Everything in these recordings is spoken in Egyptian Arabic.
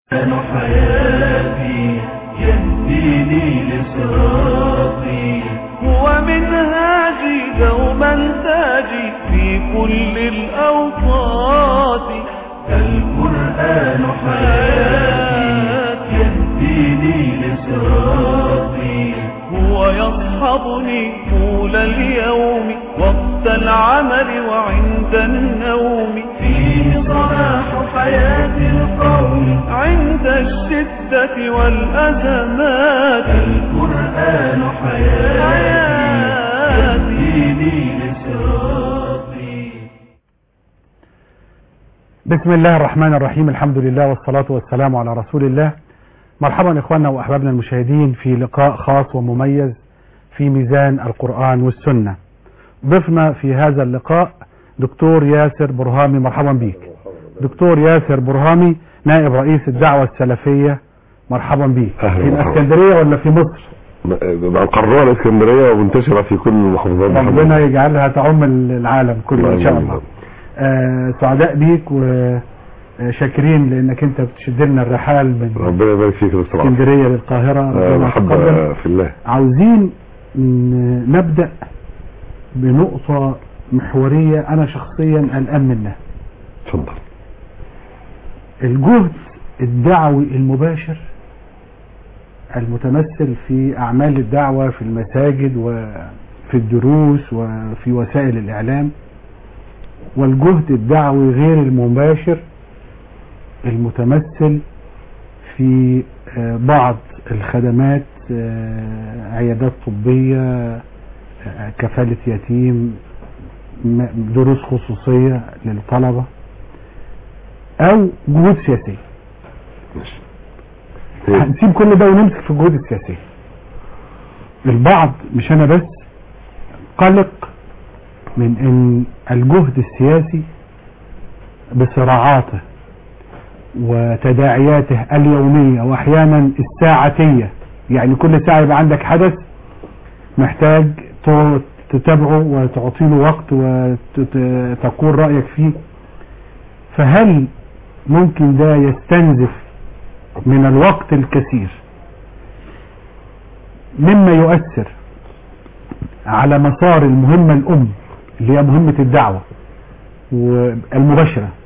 حياتي يهديني لصراطي هو منهاجي دوما تاجي في كل الأوقات القرآن حياتي يهديني لصراطي هو يصحبني طول اليوم وقت العمل وعند النوم فيه صلاح حياة القوم عند الشدة والأزمات القرآن حياتي يهديني لصراطي بسم الله الرحمن الرحيم الحمد لله والصلاة والسلام على رسول الله مرحبا إخواننا وأحبابنا المشاهدين في لقاء خاص ومميز في ميزان القرآن والسنة ضفنا في هذا اللقاء دكتور ياسر برهامي مرحبا بك دكتور ياسر برهامي نائب رئيس الدعوة السلفية مرحبا بك أهلا في ومرحبا. الاسكندرية ولا في مصر مقرها الاسكندريه ومنتشره في كل المحافظات ربنا يجعلها تعم العالم كله ان شاء آمين. الله آه سعداء بيك وشاكرين لانك انت بتشد لنا الرحال من ربنا يبارك فيك يا استاذ عاصم. اسكندريه للقاهره آه، ربنا يتقبل. محبه في الله عاوزين ن- نبدا بنقطه محوريه انا شخصيا قلقان منها اتفضل الجهد الدعوي المباشر المتمثل في اعمال الدعوه في المساجد وفي الدروس وفي وسائل الاعلام والجهد الدعوي غير المباشر المتمثل في آه، بعض الخدمات آه، عيادات طبيه آه، كفاله يتيم م- دروس خصوصيه للطلبه او جهود سياسيه ماشي إيه؟ هنسيب كل ده ونمسك في الجهود السياسيه البعض مش انا بس قلق من ان الجهد السياسي بصراعاته وتداعياته اليوميه واحيانا الساعتيه يعني كل ساعه يبقى عندك حدث محتاج ت- تتابعه وتعطي له وقت وتقول رايك فيه فهل ممكن ده يستنزف من الوقت الكثير مما يؤثر على مسار المهمة الأم اللي هي مهمة الدعوة والمباشرة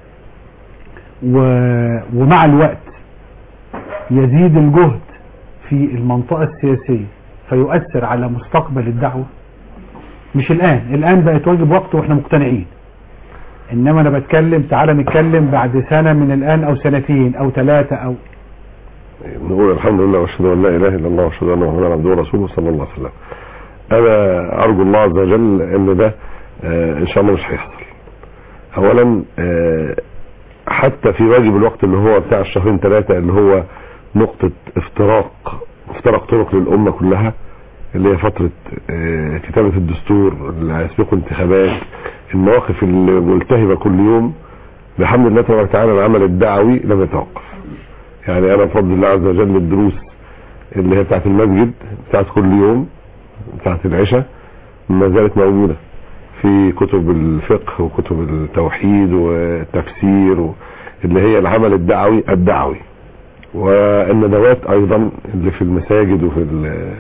و- ومع الوقت يزيد الجهد في المنطقة السياسية فيؤثر على مستقبل الدعوة مش الآن الآن بقت واجب وقت واحنا مقتنعين انما انا بتكلم تعالى نتكلم بعد سنة من الآن او سنتين او ثلاثة او نقول الحمد لله واشهد ان لا اله الا الله واشهد ان محمدا عبده ورسوله صلى الله عليه وسلم انا ارجو الله عز وجل ان ده آه، ان شاء الله مش هيحصل اولا آه، حتى في واجب الوقت اللي هو بتاع الشهرين ثلاثة اللي هو نقطة افتراق افتراق طرق للأمة كلها اللي هي فترة آه، كتابة الدستور اللي هيسبقوا انتخابات المواقف الملتهبة كل يوم بحمد الله تبارك وتعالى العمل الدعوي لم يتوقف يعني انا بفضل الله عز وجل الدروس اللي هي بتاعت المسجد بتاعت كل يوم بتاعت العشاء ما زالت موجودة في كتب الفقه وكتب التوحيد والتفسير و- اللي هي العمل الدعوي الدعوي والندوات ايضا اللي في المساجد وفي ال-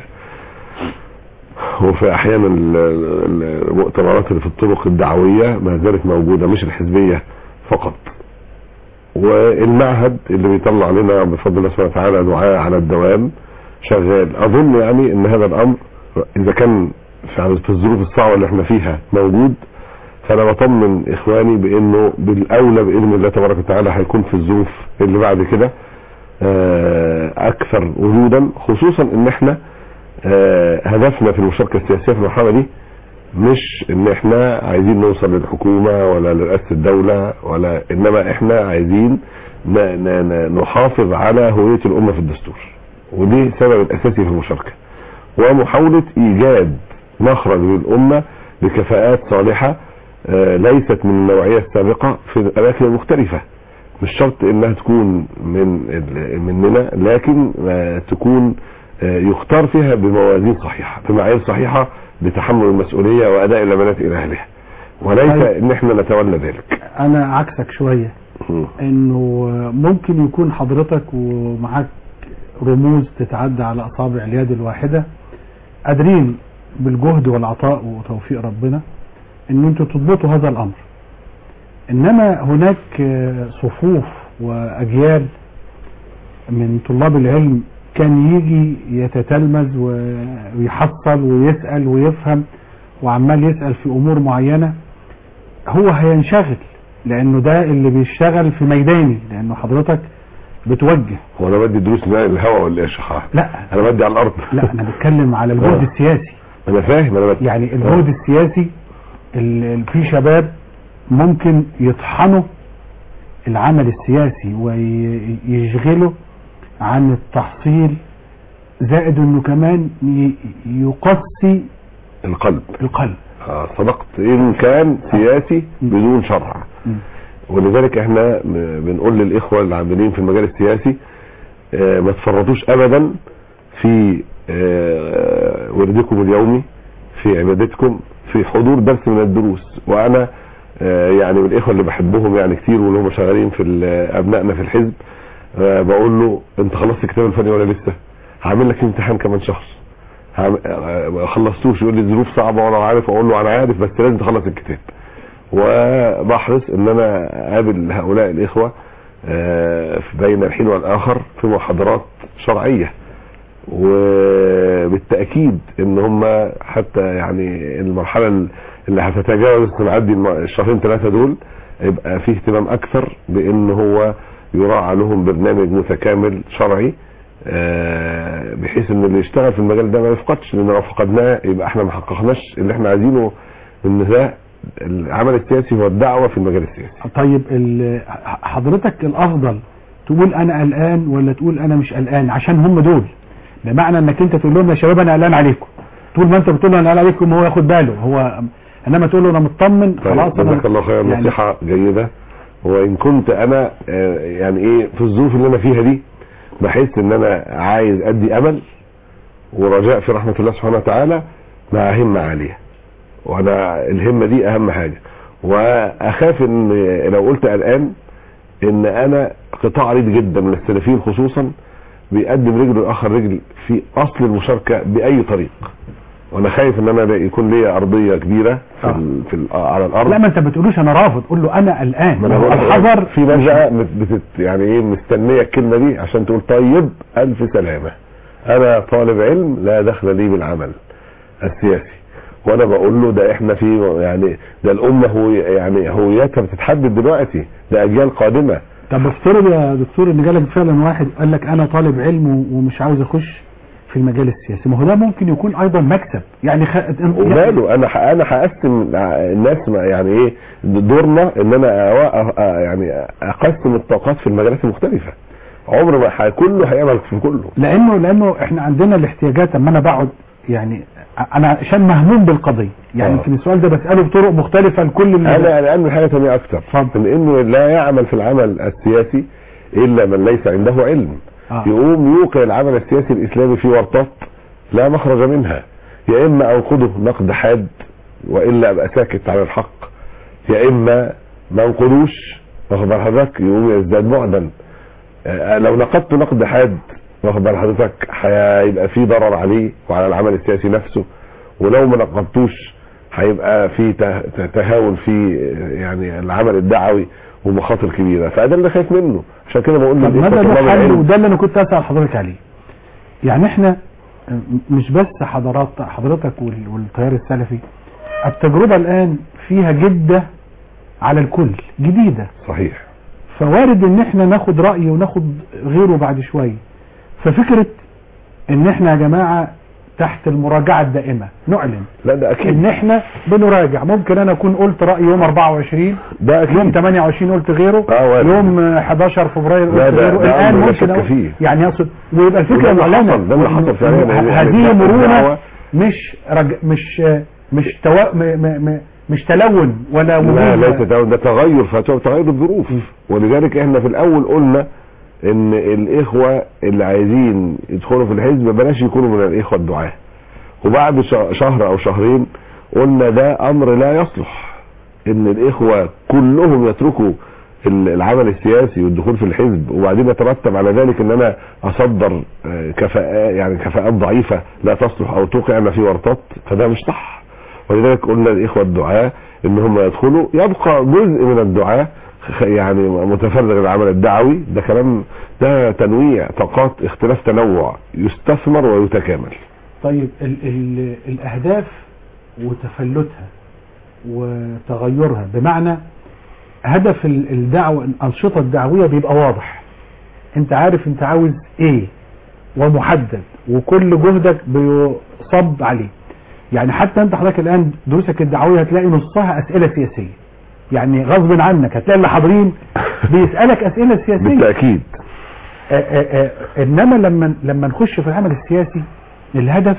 وفي احيانا ال- ال- المؤتمرات اللي في الطرق الدعوية ما زالت موجودة مش الحزبية فقط والمعهد اللي بيطلع لنا بفضل الله سبحانه وتعالى دعاء على الدوام شغال اظن يعني ان هذا الامر اذا كان في في الظروف الصعبه اللي احنا فيها موجود فانا بطمن اخواني بانه بالاولى باذن الله تبارك وتعالى هيكون في الظروف اللي بعد كده آه، اكثر وجودا خصوصا ان احنا آه، هدفنا في المشاركه السياسيه في المرحله دي مش ان احنا عايزين نوصل للحكومة ولا لرئاسة الدولة ولا انما احنا عايزين ن- ن- ن- نحافظ على هوية الامة في الدستور ودي السبب الاساسي في المشاركة ومحاولة ايجاد مخرج للامة بكفاءات صالحة آه، ليست من النوعية السابقة في الاماكن المختلفة مش شرط انها تكون من ال- مننا لكن آه، تكون آه، يختار فيها بموازين صحيحة بمعايير صحيحة لتحمل المسؤولية واداء الامانات الى اهلها وليس طيب. ان احنا نتولى ذلك انا عكسك شوية مم. انه ممكن يكون حضرتك ومعاك رموز تتعدى على اصابع اليد الواحدة قادرين بالجهد والعطاء وتوفيق ربنا ان انتوا تضبطوا هذا الامر انما هناك آه، صفوف واجيال من طلاب العلم كان يجي يتتلمذ و- ويحصل ويسأل ويفهم وعمال يسأل في امور معينة هو هينشغل لانه ده اللي بيشتغل في ميداني لانه حضرتك بتوجه هو انا بدي دروس ماء الهواء ولا ايه يا شيخ أحمد؟ لا انا بدي على الارض لا انا بتكلم على الجهد آه. السياسي انا فاهم انا بدي يعني الجهد السياسي اللي في شباب ممكن يطحنوا العمل السياسي ويشغلوا عن التحصيل زائد انه كمان ي- يقسي القلب القلب آه، صدقت ان كان سياسي بدون شرع م. ولذلك احنا م- بنقول للاخوه العاملين في المجال السياسي آه، ما تفرطوش ابدا في آه، وردكم اليومي في عبادتكم في حضور درس من الدروس وانا آه، يعني من الاخوه اللي بحبهم يعني كتير واللي هم شغالين في ال- ابنائنا في الحزب آه، بقول له انت خلصت الكتاب الفني ولا لسه هعمل لك امتحان كمان شهر هعم- آه، ما خلصتوش يقول لي الظروف صعبه وانا عارف اقول له انا عارف بس لازم تخلص الكتاب وبحرص ان انا اقابل هؤلاء الاخوه آه، بين الحين والاخر في محاضرات شرعيه وبالتاكيد ان هم حتى يعني المرحله اللي هتتجاوز تعدي الم- الشهرين ثلاثه دول يبقى فيه اهتمام اكثر بان هو يراعى لهم برنامج متكامل شرعي آه، بحيث ان اللي يشتغل في المجال ده ما يفقدش لان لو فقدناه يبقى احنا ما حققناش اللي احنا عايزينه ان ده العمل السياسي هو الدعوه في المجال السياسي طيب ال- حضرتك الافضل تقول انا قلقان ولا تقول انا مش قلقان عشان هم دول بمعنى انك انت تقول لهم يا شباب انا قلقان عليكم طول ما انت بتقول له انا قلقان عليكم هو ياخد باله هو انما تقول له انا مطمن خلاص طيب جزاك الله خير يعني نصيحه جيده وان كنت انا آه، يعني ايه في الظروف اللي انا فيها دي بحس ان انا عايز ادي امل ورجاء في رحمه الله سبحانه وتعالى مع همه عاليه وانا الهمه دي اهم حاجه واخاف ان لو قلت قلقان ان انا قطاع عريض جدا من السلفيين خصوصا بيقدم رجل الاخر رجل في اصل المشاركه باي طريق وانا خايف ان انا لا يكون ليا ارضيه كبيره في, آه. ال في ال على الارض لا ما انت بتقولوش انا رافض قول له انا قلقان ما انا هو بقول لك الحذر في ناس بقى بت- بتت يعني ايه مستنيه الكلمه دي عشان تقول طيب الف سلامه انا طالب علم لا دخل لي بالعمل السياسي وانا بقول له ده احنا في يعني ده الامه هو يعني هويتها بتتحدد دلوقتي ده اجيال قادمه طب افترض يا دكتور ان جالك فعلا واحد قال لك انا طالب علم و- ومش عاوز اخش في المجال السياسي ما هو ده ممكن يكون ايضا مكسب يعني خ... وماله انا ح- انا هقسم الناس ما- يعني ايه دورنا ان انا أوا- أ- يعني اقسم الطاقات في المجالات المختلفه عمر ما ح- كله هيعمل في كله لانه لانه احنا عندنا الاحتياجات اما انا بقعد يعني انا عشان مهموم بالقضيه يعني آه. يمكن السؤال ده بساله بطرق مختلفه لكل اللي انا قلقان من حاجه ثانيه اكثر اتفضل. من انه لا يعمل في العمل السياسي الا من ليس عنده علم آه. يقوم يوقع العمل السياسي الاسلامي في ورطات لا مخرج منها يا اما انقده نقد حاد والا ابقى ساكت على الحق يا اما ما انقدوش واخد بال حضرتك يقوم يزداد بعدا آه، لو نقدت نقد حاد واخد بال حضرتك هيبقى في ضرر عليه وعلى العمل السياسي نفسه ولو ما نقدتوش هيبقى في ته- ته- تهاون في آه، يعني العمل الدعوي ومخاطر كبيره فده اللي خايف منه عشان كده بقول طب للإخوة ماذا له طلاب حل العلم وده اللي انا كنت اسال حضرتك عليه يعني احنا م- مش بس حضرات حضرتك وال- والتيار السلفي التجربه الان فيها جده على الكل جديده صحيح فوارد ان احنا ناخد رأي وناخد غيره بعد شوية ففكرة ان احنا يا جماعة تحت المراجعة الدائمة نعلن لا ده اكيد ان احنا بنراجع ممكن انا اكون قلت رأي يوم 24 ده يوم اكيد 28 قلت غيره آه، وارد. يوم 11 فبراير قلت لا، ده- غيره ده الان أمر لا ممكن شك أقول فيه. يعني يقصد ويبقى الفكرة وده اللي معلنة حصل، ده اللي حصل فعلا. إنه يعني- يعني هذه مرونة الدعوة- مش رج... مش مش تو... م... م... م... مش تلون ولا لا وجود- ليس ده ده تغير فتوى تغير الظروف ولذلك احنا في الاول قلنا ان الاخوة اللي عايزين يدخلوا في الحزب بلاش يكونوا من الاخوة الدعاة وبعد ش- شهر او شهرين قلنا ده امر لا يصلح ان الاخوة كلهم يتركوا ال- العمل السياسي والدخول في الحزب وبعدين يترتب على ذلك ان انا اصدر آه، كفاءات يعني كفاءات ضعيفة لا تصلح او توقعنا في ورطات فده مش صح ولذلك قلنا الاخوة الدعاة ان هم يدخلوا يبقى جزء من الدعاة خ- يعني متفرغ العمل الدعوي ده كلام ده تنويع طاقات اختلاف تنوع يستثمر ويتكامل طيب ال ال الأهداف وتفلتها وتغيرها بمعنى هدف ال- الدعوة الأنشطة الدعوية بيبقى واضح انت عارف انت عاوز ايه ومحدد وكل جهدك بيصب عليه يعني حتى انت حضرتك الان دروسك الدعوية هتلاقي نصها اسئلة سياسية يعني غصب عنك هتلاقي اللي حاضرين بيسألك اسئلة سياسية بالتأكيد آه، آه، آه، انما لما لما نخش في العمل السياسي الهدف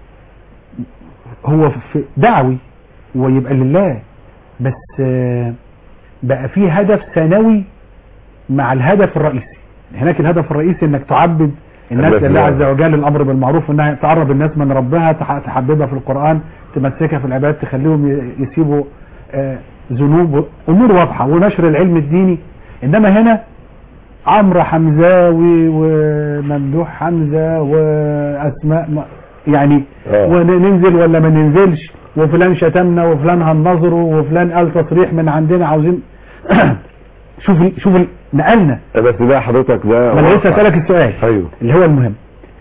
هو في دعوي ويبقى لله بس آه، بقى فيه هدف ثانوي مع الهدف الرئيسي هناك الهدف الرئيسي انك تعبد الناس الناس لله لله. عز وجل الامر بالمعروف انها تقرب الناس من ربها تح- تحببها في القرآن تمسكها في العبادة تخليهم ي- يسيبوا آه، ذنوب امور واضحة ونشر العلم الديني انما هنا عمرو حمزاوي وممدوح حمزة واسماء م- يعني آه. وننزل ولا ما ننزلش وفلان شتمنا وفلان هنظره وفلان قال تصريح من عندنا عاوزين شوف ال- شوف ال- نقلنا بس ده حضرتك ده ما انا لسه واقع. اسالك السؤال ايوه اللي هو المهم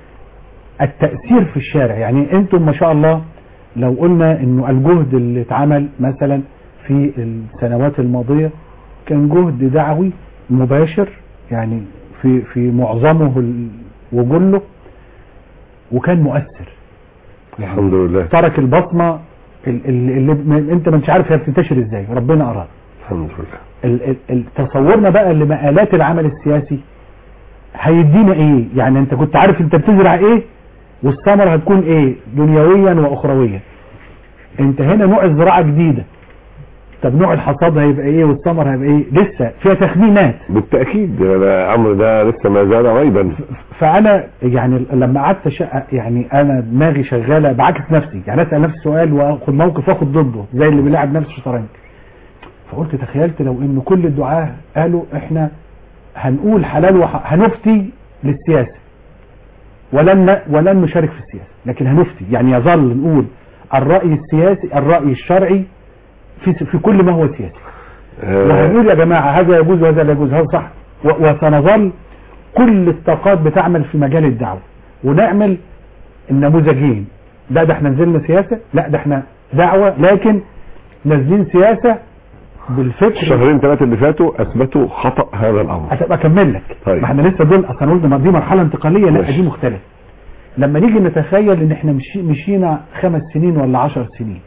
التأثير في الشارع يعني انتم ما شاء الله لو قلنا انه الجهد اللي اتعمل مثلا في السنوات الماضية كان جهد دعوي مباشر يعني في في معظمه ال- وجله وكان مؤثر الحمد لله ترك البصمة ال- ال- اللي م- انت مش عارف هي بتنتشر ازاي ربنا اراد الحمد لله ال- ال- ال- تصورنا بقى لمآلات العمل السياسي هيدينا ايه يعني انت كنت عارف انت بتزرع ايه والثمرة هتكون ايه دنيويا واخرويا انت هنا نوع الزراعة جديدة طب نوع الحصاد هيبقى ايه والثمر هيبقى ايه لسه فيها تخمينات بالتأكيد ده امر ده لسه ما زال غيبا فانا يعني لما قعدت شقة يعني انا دماغي شغالة بعكس نفسي يعني اسال نفسي سؤال واخد موقف واخد ضده زي اللي بيلاعب نفسه شطرنج فقلت تخيلت لو ان كل الدعاة قالوا احنا هنقول حلال وح... هنفتي للسياسة ولن ن- ولن نشارك في السياسة لكن هنفتي يعني يظل نقول الرأي السياسي الرأي الشرعي في في كل ما هو سياسي آه، وهنقول يا جماعة هذا يجوز وهذا لا يجوز هذا صح و- وسنظل كل الطاقات بتعمل في مجال الدعوة ونعمل النموذجين لا ده احنا نزلنا سياسة لا ده احنا دعوة لكن نازلين سياسة بالفكر الشهرين ثلاثة اللي فاتوا اثبتوا خطأ هذا الامر هتبقى اكمل لك طيب. ما احنا لسه دول اصلا قلنا ما دي مرحله انتقاليه لا ماشي. دي مختلفه لما نيجي نتخيل ان احنا مشي مشينا خمس سنين ولا عشر سنين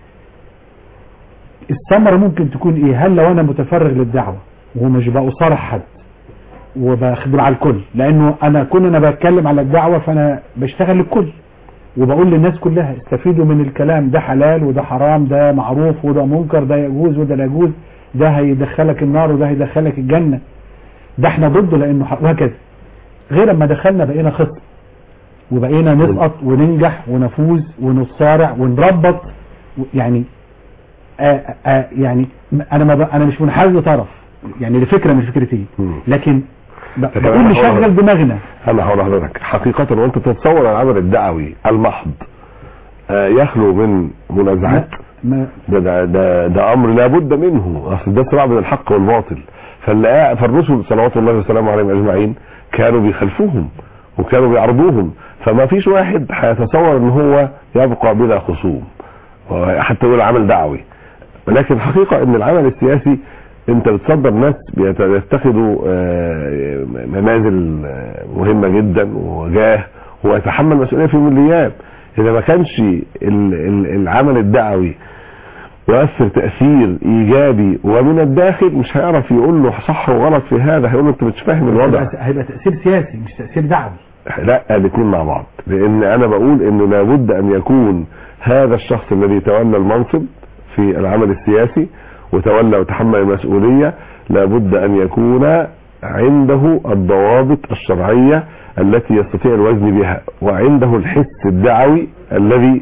الثمره ممكن تكون ايه هل لو انا متفرغ للدعوه ومش بصارح حد وبخدم على الكل لانه انا كون انا بتكلم على الدعوه فانا بشتغل للكل وبقول للناس كلها استفيدوا من الكلام ده حلال وده حرام ده معروف وده منكر ده يجوز وده لا يجوز ده هيدخلك النار وده هيدخلك الجنة ده احنا ضده لانه حق وهكذا غير اما دخلنا بقينا خصم وبقينا نسقط وننجح ونفوز ونصارع ونربط و- يعني آآ آآ يعني م- انا ما ب... انا مش منحاز لطرف يعني لفكره مش فكرتي مم. لكن ب... لكن بقول أنا نشغل هقول- دماغنا انا هقول لحضرتك حقيقة وانت تتصور العمل الدعوي المحض آه، يخلو من منازعات ما... ده ده ده, ده امر لابد منه اصل ده صراع بين الحق والباطل فاللي فالرسل صلوات الله وسلامه عليهم اجمعين كانوا بيخلفوهم وكانوا بيعرضوهم فما فيش واحد هيتصور ان هو يبقى بلا خصوم حتى يقول عمل دعوي ولكن الحقيقة ان العمل السياسي انت بتصدر ناس بيت- بيتخذوا آه، منازل آه، مهمة جدا وجاه ويتحمل مسؤولية في يوم من الايام اذا ما كانش ال- ال- العمل الدعوي يؤثر تأثير ايجابي ومن الداخل مش هيعرف يقول له صح وغلط في هذا هيقول له انت مش فاهم الوضع هيبقى- هيبقى تأثير سياسي مش تأثير دعوي لا الاثنين مع بعض لان انا بقول انه لابد ان يكون هذا الشخص الذي تولى المنصب في العمل السياسي وتولى وتحمل المسؤولية لابد ان يكون عنده الضوابط الشرعية التي يستطيع الوزن بها وعنده الحس الدعوي الذي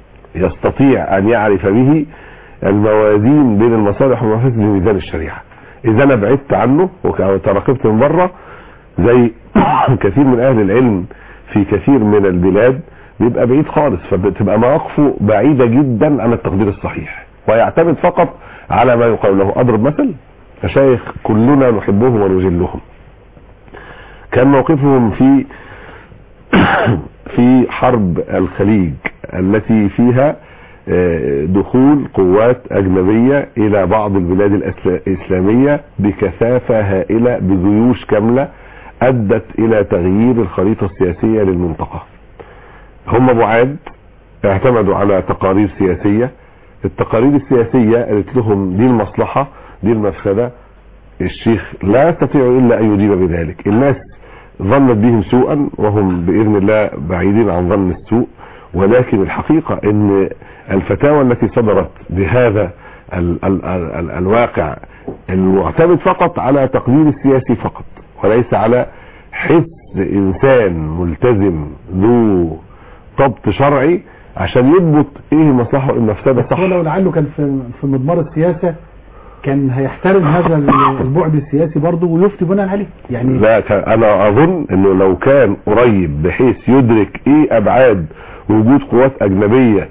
يستطيع ان يعرف به الموازين بين المصالح والمفاسد في ميزان الشريعة اذا انا بعدت عنه وك- او تراقبت من بره زي كثير من اهل العلم في كثير من البلاد بيبقى بعيد خالص فبتبقى مواقفه بعيدة جدا عن التقدير الصحيح ويعتمد فقط على ما يقال له اضرب مثل مشايخ كلنا نحبهم ونجلهم كان موقفهم في في حرب الخليج التي فيها آه، دخول قوات أجنبية إلى بعض البلاد الأسلا- الإسلامية بكثافة هائلة بجيوش كاملة أدت إلى تغيير الخريطة السياسية للمنطقة هم بعاد اعتمدوا على تقارير سياسية التقارير السياسية قالت لهم دي المصلحة دي المفسدة الشيخ لا يستطيع إلا أن يجيب بذلك الناس ظنت بهم سوءا وهم بإذن الله بعيدين عن ظن السوء ولكن الحقيقة ان الفتاوى التي صدرت بهذا ال ال ال ال الواقع المعتمد فقط على تقدير السياسي فقط وليس على حس انسان ملتزم ذو ضبط شرعي عشان يضبط ايه المصلحه والمفسده بس صح هو لو لعله كان في في مضمار السياسة كان هيحترم هذا البعد السياسي برضه ويفتي بناء عليه يعني لا كان انا اظن انه لو كان قريب بحيث يدرك ايه ابعاد وجود قوات اجنبية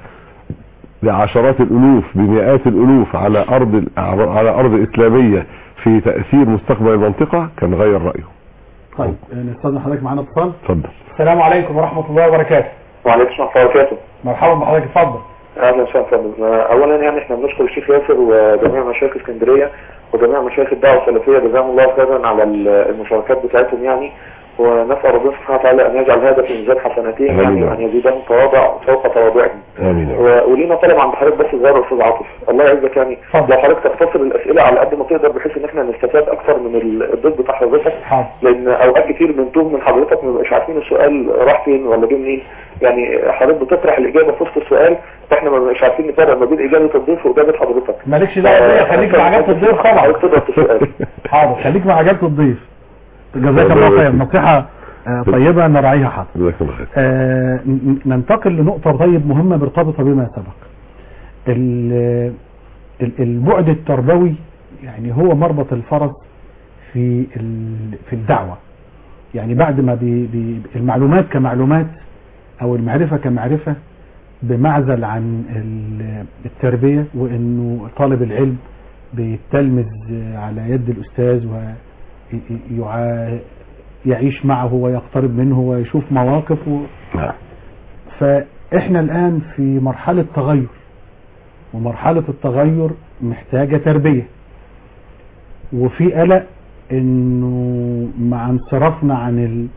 بعشرات الالوف بمئات الالوف على ارض ال- على ارض اسلامية في تأثير مستقبل المنطقة كان غير رأيه طيب نستاذن حضرتك معانا اتصال اتفضل السلام عليكم ورحمة الله وبركاته وعليكم السلام ورحمة الله وبركاته مرحبا بحضرتك اتفضل اهلا وسهلا فندم اولا يعني احنا بنشكر الشيخ ياسر وجميع مشايخ اسكندريه وجميع مشايخ الدعوه السلفيه جزاهم الله خيرا على ال- المشاركات بتاعتهم يعني ونسال ربنا سبحانه وتعالى ان يجعل هذا في ميزان حسناتهم آمين. يعني وان يزيدهم تواضع فوق تواضعهم امين يا رب. و- ولينا طلب عند حضرتك بس صغير يا استاذ عاطف الله يعزك يعني اتفضل. لو حضرتك تختصر الاسئله على قد ما تقدر بحيث ان احنا نستفاد اكثر من ال- الضد بتاع حضرتك حاضر لان اوقات كتير بنتوه من حضرتك ما بنبقاش عارفين السؤال راح فين ولا جه منين يعني حضرتك بتطرح الاجابه في وسط السؤال فاحنا ما بنبقاش عارفين نفرق ما بين اجابه الضيف واجابه حضرتك مالكش دعوه بيا خليك مع اجابه الضيف طبعا حضرتك تقدر في السؤال حاضر خليك مع اجابه الضيف جزاك الله خير نصيحه آه، طيبه نراعيها حاضر جزاك الله خير آه، ن- ننتقل لنقطة طيب مهمة مرتبطة بما سبق ال- ال- البعد التربوي يعني هو مربط الفرس في ال- في الدعوة يعني بعد ما بي بي المعلومات كمعلومات او المعرفة كمعرفة بمعزل عن ال- التربية وانه طالب العلم بيتلمذ على يد الاستاذ ويعيش معه ويقترب منه ويشوف مواقف و... نعم فاحنا الان في مرحلة تغير ومرحلة التغير محتاجة تربية وفي قلق انه مع انصرافنا عن ال...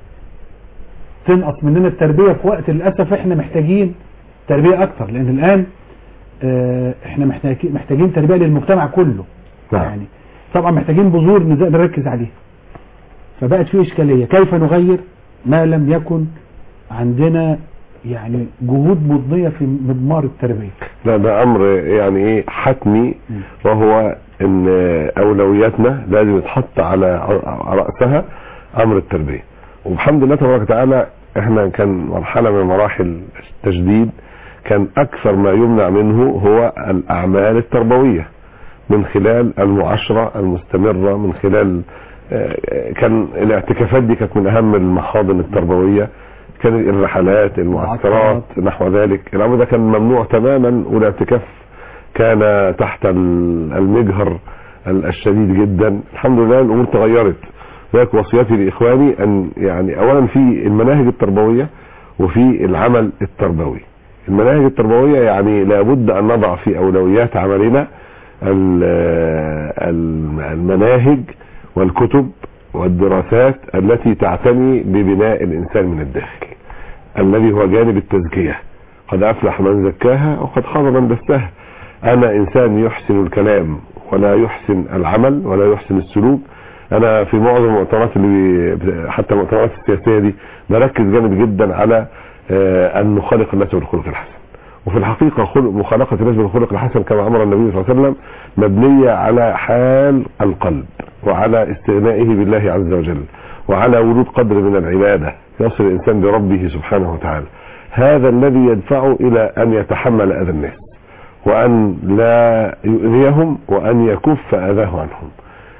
تنقص مننا التربية في وقت للأسف احنا محتاجين تربية اكتر لان الان آه، احنا محتاجين محتاجين تربية للمجتمع كله نعم. يعني طبعا محتاجين بذور نز- نركز عليها فبقت في اشكالية كيف نغير ما لم يكن عندنا يعني جهود مضنية في مضمار التربية لا ده امر يعني ايه حتمي وهو ان اولوياتنا لازم يتحط على على راسها امر التربيه والحمد لله تبارك وتعالى احنا كان مرحله من مراحل التجديد كان اكثر ما يمنع منه هو الاعمال التربويه من خلال المعاشره المستمره من خلال آه، كان الاعتكافات دي كانت من اهم المحاضن التربويه كان الرحلات المعسكرات نحو ذلك الامر ده كان ممنوع تماما والاعتكاف كان تحت ال- المجهر ال- الشديد جدا الحمد لله الامور تغيرت ذلك وصيتي لاخواني ان يعني اولا في المناهج التربويه وفي العمل التربوي المناهج التربويه يعني لابد ان نضع في اولويات عملنا ال- ال- المناهج والكتب والدراسات التي تعتني ببناء الانسان من الداخل الذي هو جانب التزكيه قد افلح من زكاها وقد خاب من دساها انا انسان يحسن الكلام ولا يحسن العمل ولا يحسن السلوك انا في معظم المؤتمرات اللي بي- حتى المؤتمرات السياسيه دي بركز جامد جدا على آه، ان نخالق الناس بالخلق الحسن وفي الحقيقه خلق مخالقه الناس بالخلق الحسن كما امر النبي صلى الله عليه وسلم مبنيه على حال القلب وعلى استغنائه بالله عز وجل وعلى وجود قدر من العباده يصل الانسان بربه سبحانه وتعالى هذا الذي يدفعه الى ان يتحمل اذى الناس وان لا يؤذيهم وان يكف اذاه عنهم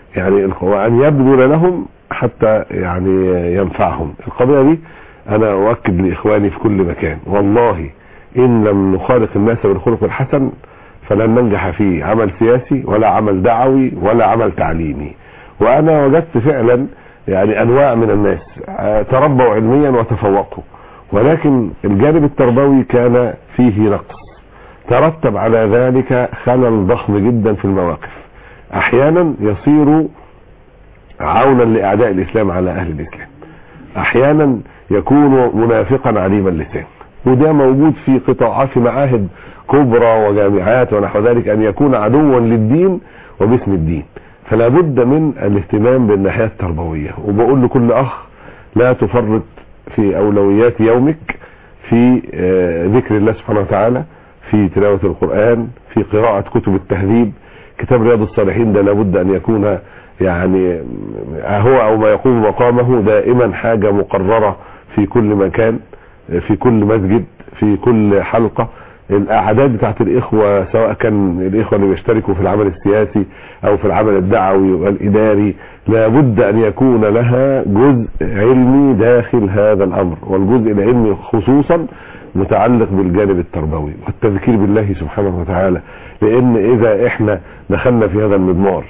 يعني الق- وان يبذل لهم حتى يعني ينفعهم القضية دي انا اؤكد لاخواني في كل مكان والله ان لم نخالق الناس بالخلق الحسن فلن ننجح في عمل سياسي ولا عمل دعوي ولا عمل تعليمي وانا وجدت فعلا يعني انواع من الناس آه، تربوا علميا وتفوقوا ولكن الجانب التربوي كان فيه نقص ترتب على ذلك خلل ضخم جدا في المواقف احيانا يصير عونا لاعداء الاسلام على اهل الاسلام احيانا يكون منافقا عليم اللسان وده موجود في قطاعات في معاهد كبرى وجامعات ونحو ذلك ان يكون عدوا للدين وباسم الدين فلا بد من الاهتمام بالناحيه التربويه وبقول لكل اخ لا تفرط في اولويات يومك في آه، ذكر الله سبحانه وتعالى في تلاوه القران في قراءه كتب التهذيب كتاب رياض الصالحين ده لابد ان يكون يعني هو او ما يقوم مقامه دائما حاجه مقرره في كل مكان في كل مسجد في كل حلقه الاعداد بتاعت الاخوه سواء كان الاخوه اللي بيشتركوا في العمل السياسي او في العمل الدعوي والاداري لابد ان يكون لها جزء علمي داخل هذا الامر والجزء العلمي خصوصا متعلق بالجانب التربوي والتذكير بالله سبحانه وتعالى لان اذا احنا دخلنا في هذا المضمار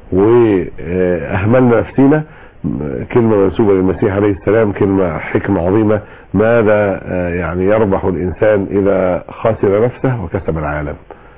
واهملنا نفسنا كلمة منسوبة للمسيح عليه السلام كلمة حكمة عظيمة ماذا آه، يعني يربح الإنسان إذا خسر نفسه وكسب العالم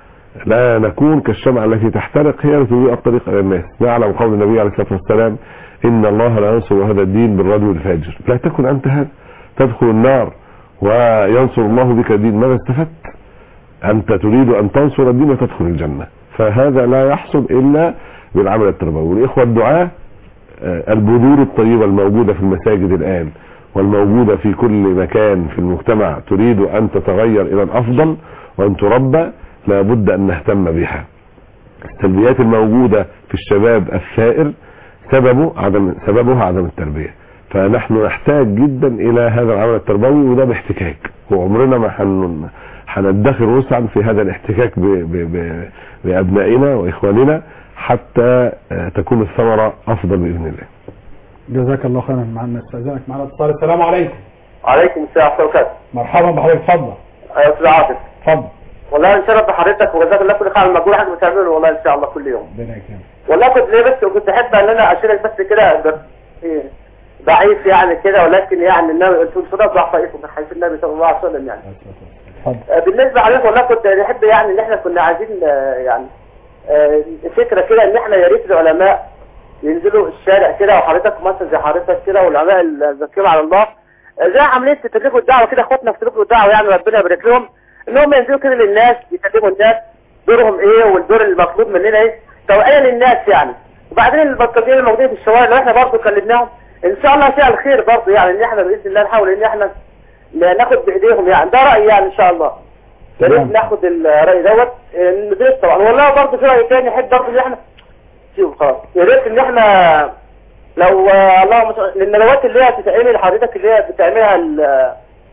لا نكون كالشمعة التي تحترق هي التي تضيء الطريق إلى الناس نعلم قول النبي عليه الصلاة والسلام إن الله لا ينصر هذا الدين بالرجل الفاجر لا تكن أنت هذا تدخل النار وينصر الله بك الدين ماذا استفدت أنت تريد أن تنصر الدين وتدخل الجنة فهذا لا يحصل إلا بالعمل التربوي والإخوة الدعاة آه، البذور الطيبة الموجودة في المساجد الآن والموجودة في كل مكان في المجتمع تريد أن تتغير إلى الأفضل وأن تربى لابد أن نهتم بها السلبيات الموجودة في الشباب الثائر سببه عدم سببها عدم التربية فنحن نحتاج جدا إلى هذا العمل التربوي وده باحتكاك وعمرنا ما حن هندخر وسعا في هذا الاحتكاك ب... ب... ب... بأبنائنا وإخواننا حتى آه، تكون الثمرة أفضل بإذن الله جزاك الله خيرا معنا استاذنك معنا اتصال السلام عليكم عليكم السلام ورحمه الله وبركاته مرحبا بحضرتك اتفضل يا استاذ عاطف اتفضل والله ان شرف بحضرتك وجزاك الله كل خير على المجهود حضرتك بتعمله والله ان شاء الله كل يوم ربنا يكرمك والله كنت ليه بس كنت احب ان انا اشارك بس كده ب- إيه، ضعيف يعني كده ولكن يعني النبي صدق ضعفائكم من حيث النبي صلى الله عليه وسلم يعني اتفضل آه، بالنسبه عليكم والله كنت نحب يعني ان احنا كنا عايزين آه، يعني آه، فكره كده ان احنا يا ريت العلماء ينزلوا الشارع كده وحضرتك مثلا زي حضرتك كده والعلماء الذاكرين على الله آه، زي عمليه تدريب الدعوه كده اخواتنا في تدريب الدعوه يعني ربنا يبارك لهم ان هم ينزلوا كده للناس يكلموا الناس دورهم ايه والدور المطلوب مننا ايه توعيه للناس يعني وبعدين البلطجيين الموجودين في الشوارع لو احنا برضه كلمناهم ان شاء الله فيها الخير برضه يعني ان احنا باذن الله نحاول ان احنا ناخد بايديهم يعني ده رايي يعني ان شاء الله يا ريت تمام. ناخد الراي دوت آه، نضيف طبعا والله برضه في راي تاني احب برضه ان احنا شوف خلاص يا ريت ان احنا لو آه، اللهم صل الندوات اللي هي بتتعمل حضرتك اللي هي بتعملها ال-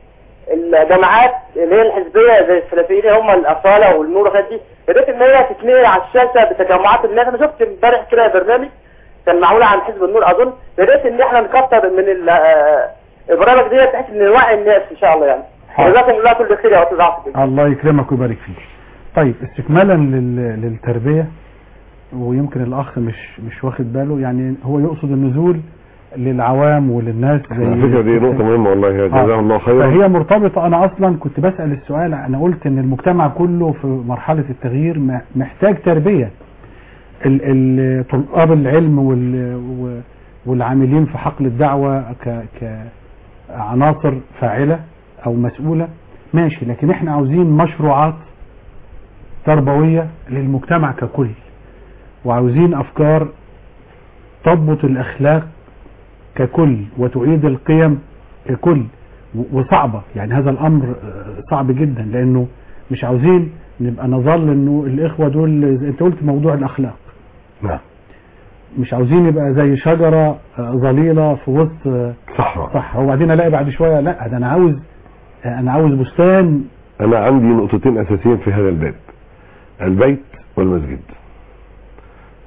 الجماعات اللي هي الحزبيه زي السلفيين هم الاصاله والنور والحاجات دي يا ريت ان هي تتنقل على الشاشه بتجمعات الناس انا شفت امبارح كده برنامج كان معمول عن حزب النور اظن يا ريت ان احنا نكتر من ال- آه، البرامج دي بحيث ان نوعي الناس ان شاء الله يعني حاضر. جزاكم الله كل خير يا استاذ عاطف الله يكرمك ويبارك فيك طيب استكمالا لل... للتربية ويمكن الأخ مش مش واخد باله يعني هو يقصد النزول للعوام وللناس زي على فكرة دي نقطة مهمة والله جزاه الله خيرا فهي مرتبطة أنا أصلا كنت بسأل السؤال أنا قلت إن المجتمع كله في مرحلة التغيير م- محتاج تربية ال- ال- طلاب العلم وال- و- والعاملين في حقل الدعوة ك- كعناصر فاعلة أو مسؤولة ماشي لكن احنا عاوزين مشروعات تربوية للمجتمع ككل وعاوزين أفكار تضبط الأخلاق ككل وتعيد القيم ككل و- وصعبة يعني هذا الأمر آه، صعب جدا لأنه مش عاوزين نبقى نظل انه الاخوة دول زي انت قلت موضوع الاخلاق نعم مش عاوزين يبقى زي شجرة آه، ظليلة في وسط آه، صحراء صح وبعدين الاقي بعد شوية لا ده انا عاوز آه، انا عاوز بستان انا عندي نقطتين اساسيين في هذا الباب البيت والمسجد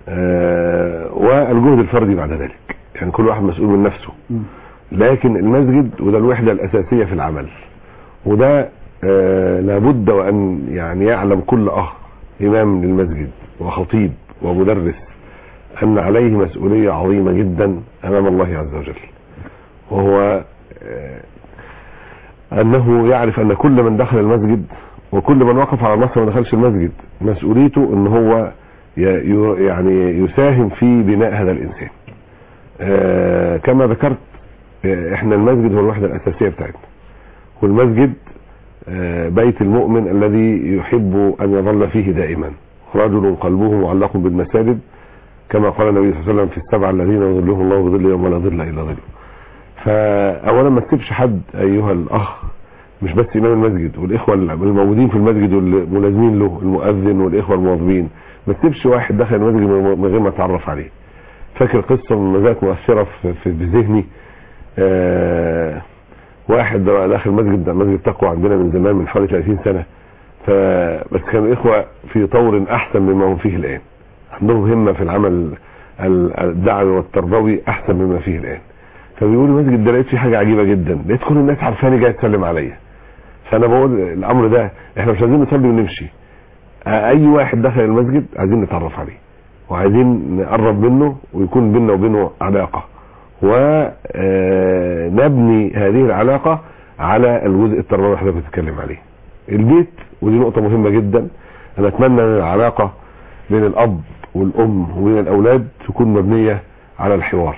آه، والجهد الفردي بعد ذلك يعني كل واحد مسؤول من نفسه مم. لكن المسجد وده الوحدة الأساسية في العمل وده آه، لابد وأن يعني يعلم كل أخ إمام للمسجد وخطيب ومدرس أن عليه مسؤولية عظيمة جدا أمام الله عز وجل وهو آه، أنه يعرف أن كل من دخل المسجد وكل من وقف على النصر ما دخلش المسجد مسؤوليته أن هو ي- ي- يعني يساهم في بناء هذا الإنسان آه، كما ذكرت آه، احنا المسجد هو الوحدة الأساسية بتاعتنا والمسجد آه، بيت المؤمن الذي يحب أن يظل فيه دائما رجل قلبه معلق بالمساجد كما قال النبي صلى الله عليه وسلم في السبعة الذين يظلهم الله بظل يوم لا ظل إلا ظله فأولا ما تسيبش حد أيها الأخ مش بس إمام المسجد والإخوة الموجودين في المسجد والملازمين له المؤذن والإخوة المواظبين ما تسيبش واحد دخل المسجد من غير ما تعرف عليه فاكر قصة من ذات مؤثرة في, في في ذهني آه واحد داخل مسجد ده مسجد تقوى عندنا من زمان من حوالي 30 سنة فبس كانوا إخوة في طور أحسن مما هم فيه الآن عندهم همة في العمل ال- الدعوي والتربوي أحسن مما فيه الآن فبيقول المسجد ده لقيت فيه حاجة عجيبة جدا لقيت كل الناس عارفاني جاي تسلم عليا فأنا بقول الأمر ده إحنا مش عايزين نصلي ونمشي آه، أي واحد دخل المسجد عايزين نتعرف عليه وعايزين نقرب منه ويكون بيننا وبينه علاقة ونبني هذه العلاقة على الجزء التربوي اللي حضرتك بتتكلم عليه البيت ودي نقطة مهمة جدا أنا أتمنى أن العلاقة بين الأب والأم وبين الأولاد تكون مبنية على الحوار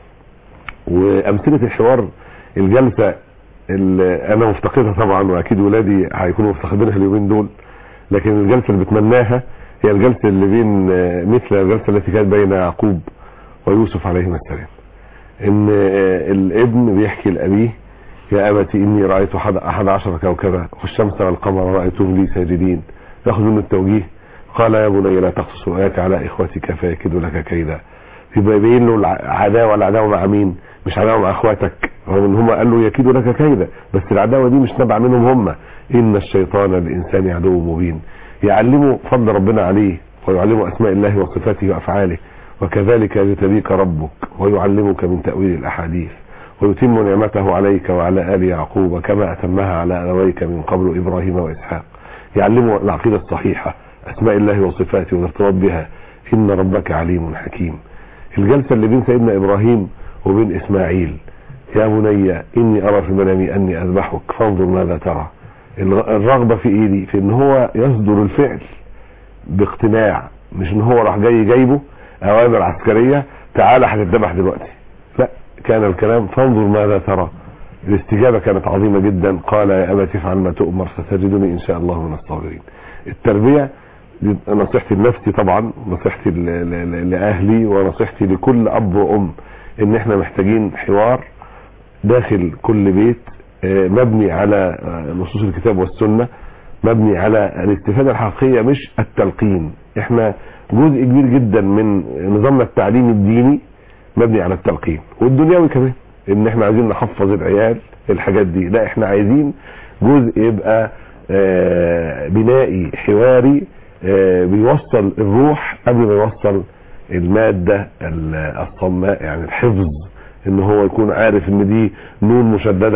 وأمثلة الحوار الجلسة اللي أنا مفتقدها طبعا وأكيد ولادي هيكونوا مفتقدينها اليومين دول لكن الجلسة اللي بتمناها هي الجلسة اللي بين آه، مثل الجلسة التي كانت بين يعقوب ويوسف عليهما السلام ان آه، الابن بيحكي لأبيه يا أبتي إني رأيت أحد أحد عشر كوكبا والشمس والقمر رأيتهم لي ساجدين ياخذ منه التوجيه قال يا بني لا تقصص رؤياك على إخوتك فيكيدوا لك كيدا يبقى يبين له العداوة العداوة مع مين مش عداوة مع اخواتك رغم ان هم قال له يكيدوا لك كيدا بس العداوة دي مش نبع منهم هم ان الشيطان الانسان عدو مبين يعلمه فضل ربنا عليه ويعلمه اسماء الله وصفاته وافعاله وكذلك يجتبيك ربك ويعلمك من تأويل الاحاديث ويتم نعمته عليك وعلى آل يعقوب كما أتمها على أبويك من قبل إبراهيم وإسحاق يعلمه العقيدة الصحيحة أسماء الله وصفاته والارتباط بها إن ربك عليم حكيم الجلسة اللي بين سيدنا إبراهيم وبين إسماعيل يا بني إني أرى في المنام أني أذبحك فانظر ماذا ترى الرغبة في إيدي في إن هو يصدر الفعل باقتناع مش إن هو راح جاي جايبه أوامر عسكرية تعالى هتذبح دلوقتي لا كان الكلام فانظر ماذا ترى الاستجابة كانت عظيمة جدا قال يا أبا تفعل ما تؤمر ستجدني إن شاء الله من الصابرين التربية دي نصيحتي لنفسي طبعا نصيحتي ل- ل- ل- لأهلي ونصيحتي لكل أب وأم إن إحنا محتاجين حوار داخل كل بيت آه، مبني على آه، نصوص الكتاب والسنة مبني على الاستفادة الحقيقية مش التلقين احنا جزء كبير جدا من نظامنا التعليمي الديني مبني على التلقين والدنيوي كمان ان احنا عايزين نحفظ العيال الحاجات دي لا احنا عايزين جزء يبقى آه، بنائي حواري آه، بيوصل الروح قبل ما يوصل المادة ال- الصماء يعني الحفظ ان هو يكون عارف ان دي نون مشددة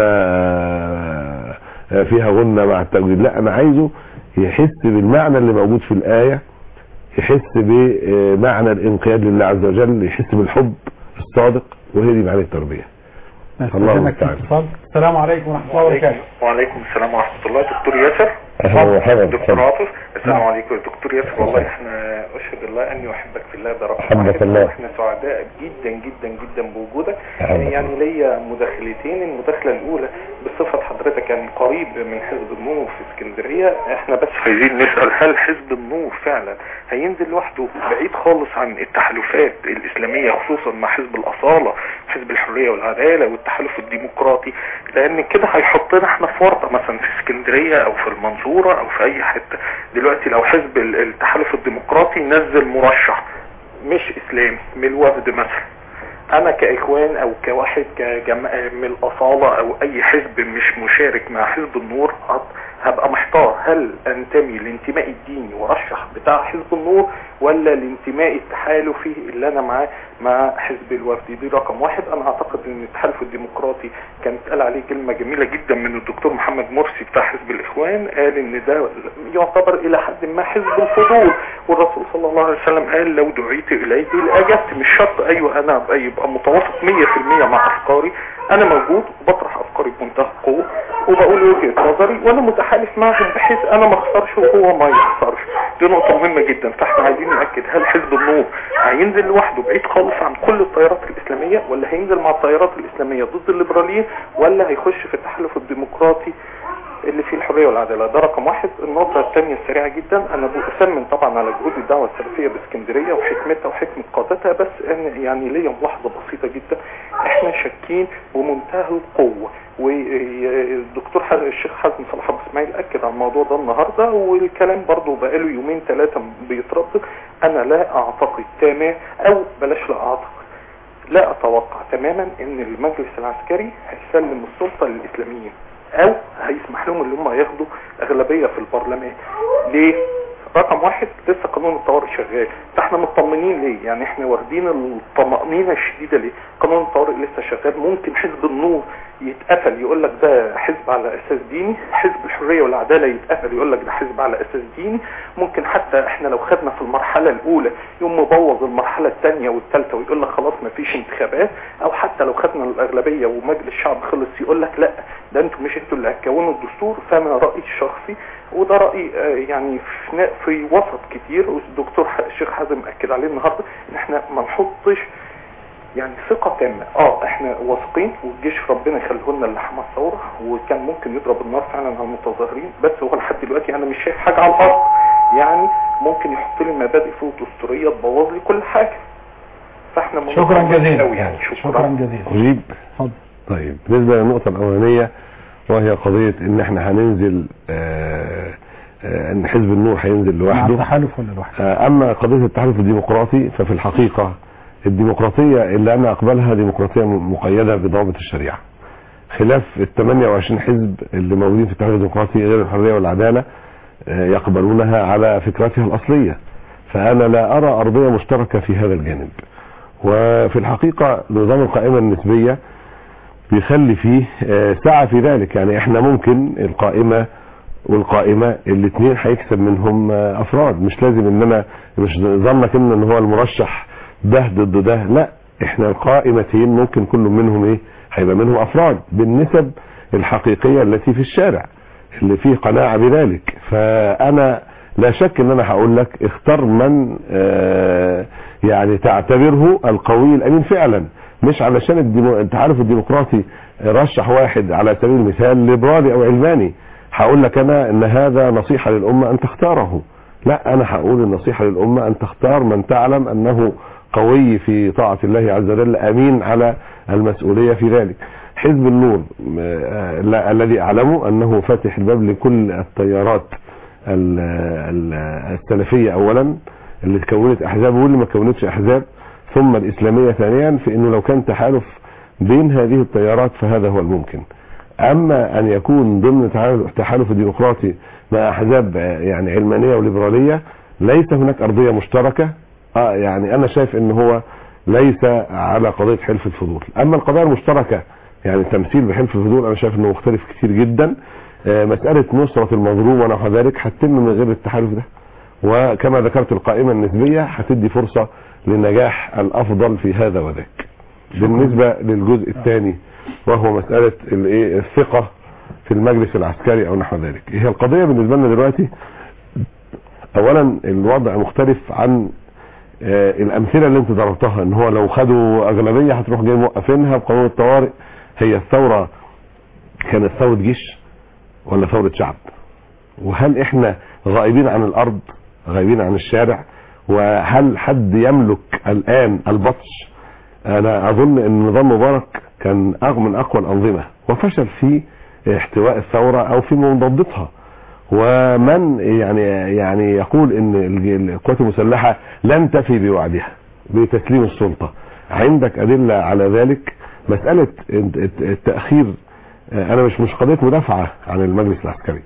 آه، آه، فيها غنة مع التجويد لا انا عايزه يحس بالمعنى اللي موجود في الآية يحس بمعنى الانقياد لله عز وجل يحس بالحب الصادق وهي دي معنى التربية الله نستخدمك في المستعان. اتصال السلام عليكم ورحمة الله وبركاته وعليكم السلام ورحمة الله دكتور ياسر اهلا وسهلا دكتور عاطف السلام نعم. عليكم يا دكتور ياسر والله احنا اشهد الله اني احبك في الله ده رقم أحبك واحد. الله. واحنا سعداء جدا جدا جدا بوجودك أحبك يعني ليا مداخلتين المداخلة الاولى بصفة حضرتك يعني قريب من حزب النور في اسكندرية احنا بس عايزين نسأل هل حزب النور فعلا هينزل لوحده بعيد خالص عن التحالفات الاسلامية خصوصا مع حزب الاصالة حزب الحرية والعدالة والتحالف الديمقراطي لان كده هيحطنا احنا في ورطة مثلا في اسكندرية او في المنصورة او في اي حتة دلوقتي لو حزب ال- التحالف الديمقراطي نزل مرشح مش اسلامي من الوفد مثلا انا كاخوان او كواحد كجماعة من الاصالة او اي حزب مش مشارك مع حزب النور هت- هبقى محتار هل انتمي لانتمائي الديني وارشح بتاع حزب النور ولا لانتمائي التحالفي اللي انا معاه مع حزب الوفد دي رقم واحد انا اعتقد ان التحالف الديمقراطي كان اتقال عليه كلمه جميله جدا من الدكتور محمد مرسي بتاع حزب الاخوان قال ان ده يعتبر الى حد ما حزب الفضول والرسول صلى الله عليه وسلم قال لو دعيت اليه لاجبت مش شرط ايوه انا ابقى يبقى متوافق 100% مع افكاري انا موجود وبطرح افكاري بمنتهى القوه وبقول وجهه نظري وانا متحالف معهم بحيث انا ما اخسرش وهو ما يخسرش دي نقطه مهمه جدا فاحنا عايزين ناكد هل حزب النور هينزل لوحده بعيد خالص عن كل التيارات الاسلاميه ولا هينزل مع التيارات الاسلاميه ضد الليبراليين ولا هيخش في التحالف الديمقراطي اللي فيه الحريه والعداله ده رقم واحد النقطه الثانيه السريعه جدا انا بأسمن طبعا على جهود الدعوه السلفيه باسكندريه وحكمتها وحكمه قادتها بس أنا يعني ليا ملاحظه بسيطه جدا احنا شاكين بمنتهى القوه والدكتور حز... الشيخ حازم صلاح ابو اسماعيل اكد على الموضوع ده النهارده والكلام برضه بقاله يومين ثلاثه بيتردد انا لا اعتقد تمام او بلاش لا اعتقد لا اتوقع تماما ان المجلس العسكري هيسلم السلطه للاسلاميين او هيسمح لهم ان هم ياخدوا اغلبيه في البرلمان ليه رقم واحد لسه قانون الطوارئ شغال فاحنا مطمنين ليه يعني احنا واخدين الطمأنينة الشديدة ليه قانون الطوارئ لسه شغال ممكن حزب النور يتقفل يقول لك ده حزب على اساس ديني حزب الحرية والعدالة يتقفل يقول لك ده حزب على اساس ديني ممكن حتى احنا لو خدنا في المرحلة الاولى يوم مبوظ المرحلة الثانية والثالثة ويقول لك خلاص ما فيش انتخابات او حتى لو خدنا الاغلبية ومجلس الشعب خلص يقول لك لا ده انتوا مش انتوا اللي هتكونوا الدستور فانا رأيي الشخصي وده رأي يعني في, في وسط كتير والدكتور الشيخ حازم اكد عليه النهارده ان احنا ما نحطش يعني ثقة تامة اه احنا واثقين والجيش ربنا يخليه لنا اللي حمى الثورة وكان ممكن يضرب النار فعلا على المتظاهرين بس هو لحد دلوقتي انا مش شايف حاجة على الارض يعني ممكن يحط لي مبادئ فوق دستورية تبوظ لي كل حاجة فاحنا شكرا جزيلا قوي يعني شكرا, شكرا جزيلا أجيب اتفضل طيب بالنسبة للنقطة الأولانية وهي قضية إن إحنا هننزل آه، آه، إن حزب النور هينزل مع لوحده التحالف ولا لوحده آه، أما قضية التحالف الديمقراطي ففي الحقيقة الديمقراطية اللي أنا أقبلها ديمقراطية م- مقيدة بضوابط الشريعة خلاف ال 28 حزب اللي موجودين في التحالف الديمقراطي غير الحرية والعدالة آه، يقبلونها على فكرتها الأصلية فأنا لا أرى أرضية مشتركة في هذا الجانب وفي الحقيقة نظام القائمة النسبية بيخلي فيه آه، سعة في ذلك يعني احنا ممكن القائمة والقائمة الاثنين هيكسب منهم آه، افراد مش لازم ان انا مش ظنك ان ان هو المرشح ده ضد ده لا احنا القائمتين ممكن كل منهم ايه هيبقى منهم افراد بالنسب الحقيقية التي في الشارع اللي فيه قناعة بذلك فانا لا شك ان انا هقول لك اختار من آه، يعني تعتبره القوي الامين فعلا مش علشان الديمو... التحالف الديمقراطي رشح واحد على سبيل المثال ليبرالي او علماني هقول لك انا ان هذا نصيحة للامة ان تختاره لا انا هقول النصيحة للامة ان تختار من تعلم انه قوي في طاعة الله عز وجل امين على المسؤولية في ذلك حزب النور آه، لا- الذي اعلمه انه فاتح الباب لكل التيارات ال- ال- السلفية اولا اللي كونت احزاب واللي ما كونتش احزاب ثم الاسلامية ثانيا في انه لو كان تحالف بين هذه التيارات فهذا هو الممكن اما ان يكون ضمن تحالف- تحالف ديمقراطي مع احزاب آه، يعني علمانية وليبرالية ليس هناك ارضية مشتركة اه يعني انا شايف ان هو ليس على قضية حلف الفضول اما القضايا المشتركة يعني التمثيل بحلف الفضول انا شايف انه مختلف كتير جدا آه، مسألة نصرة المظلوم ونحو ذلك هتتم من غير التحالف ده وكما ذكرت القائمة النسبية هتدي فرصة للنجاح الافضل في هذا وذاك بالنسبة للجزء الثاني وهو مسألة الايه الثقة في المجلس العسكري او نحو ذلك هي القضية بالنسبة لنا دلوقتي اولا الوضع مختلف عن آه، الامثلة اللي انت ضربتها ان هو لو خدوا اغلبية هتروح جاي موقفينها بقانون الطوارئ هي الثورة كانت ثورة جيش ولا ثورة شعب وهل احنا غائبين عن الارض غائبين عن الشارع وهل حد يملك الان البطش انا اظن ان نظام مبارك كان أغ من اقوى الانظمة وفشل في احتواء الثورة او في مضادتها ومن يعني يعني يقول ان الج- القوات المسلحة لن تفي بوعدها بتسليم السلطة عندك ادلة على ذلك مسألة الت- الت- التأخير آه، انا مش مش قضية مدافعة عن المجلس العسكري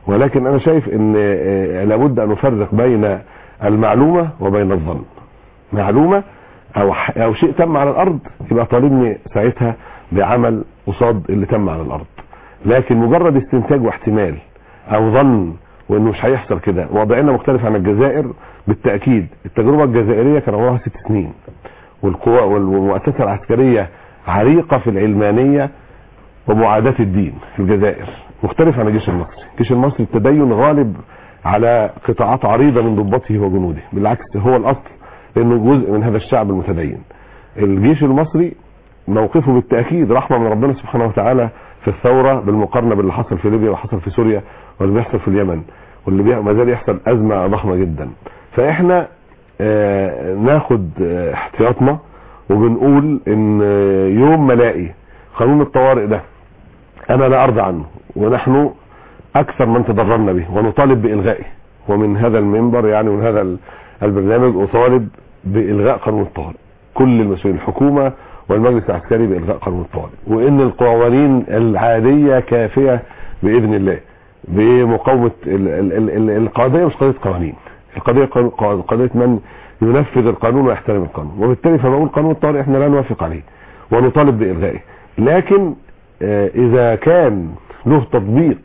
ولكن انا شايف ان آه، لابد ان نفرق بين المعلومة وبين الظن معلومة او ح- او شيء تم على الارض يبقى طالبني ساعتها بعمل قصاد اللي تم على الارض لكن مجرد استنتاج واحتمال او ظن وانه مش هيحصل كده وضعنا مختلف عن الجزائر بالتاكيد التجربه الجزائريه كان عمرها ست سنين والقوى والمؤسسه العسكريه عريقه في العلمانيه ومعاداه الدين في الجزائر مختلف عن الجيش المصري الجيش المصري التدين غالب على قطاعات عريضه من ضباطه وجنوده بالعكس هو الاصل لانه جزء من هذا الشعب المتدين الجيش المصري موقفه بالتاكيد رحمه من ربنا سبحانه وتعالى في الثوره بالمقارنه باللي حصل في ليبيا وحصل في سوريا واللي بيحصل في اليمن واللي بي- ما زال يحصل ازمه ضخمه جدا فاحنا آه، ناخد آه، احتياطنا وبنقول ان آه، يوم ما الاقي قانون الطوارئ ده انا لا ارضى عنه ونحن اكثر من تضررنا به ونطالب بالغائه ومن هذا المنبر يعني ومن هذا ال- البرنامج اطالب بالغاء قانون الطوارئ كل المسؤولين الحكومه والمجلس العسكري بالغاء قانون الطوارئ وان القوانين العاديه كافيه باذن الله بمقاومه ال- ال- ال- ال- القضيه مش قضيه قوانين القضيه قانون- قضيه من ينفذ القانون ويحترم القانون وبالتالي فبقول قانون الطوارئ احنا لا نوافق عليه ونطالب بالغائه لكن آه، اذا كان له تطبيق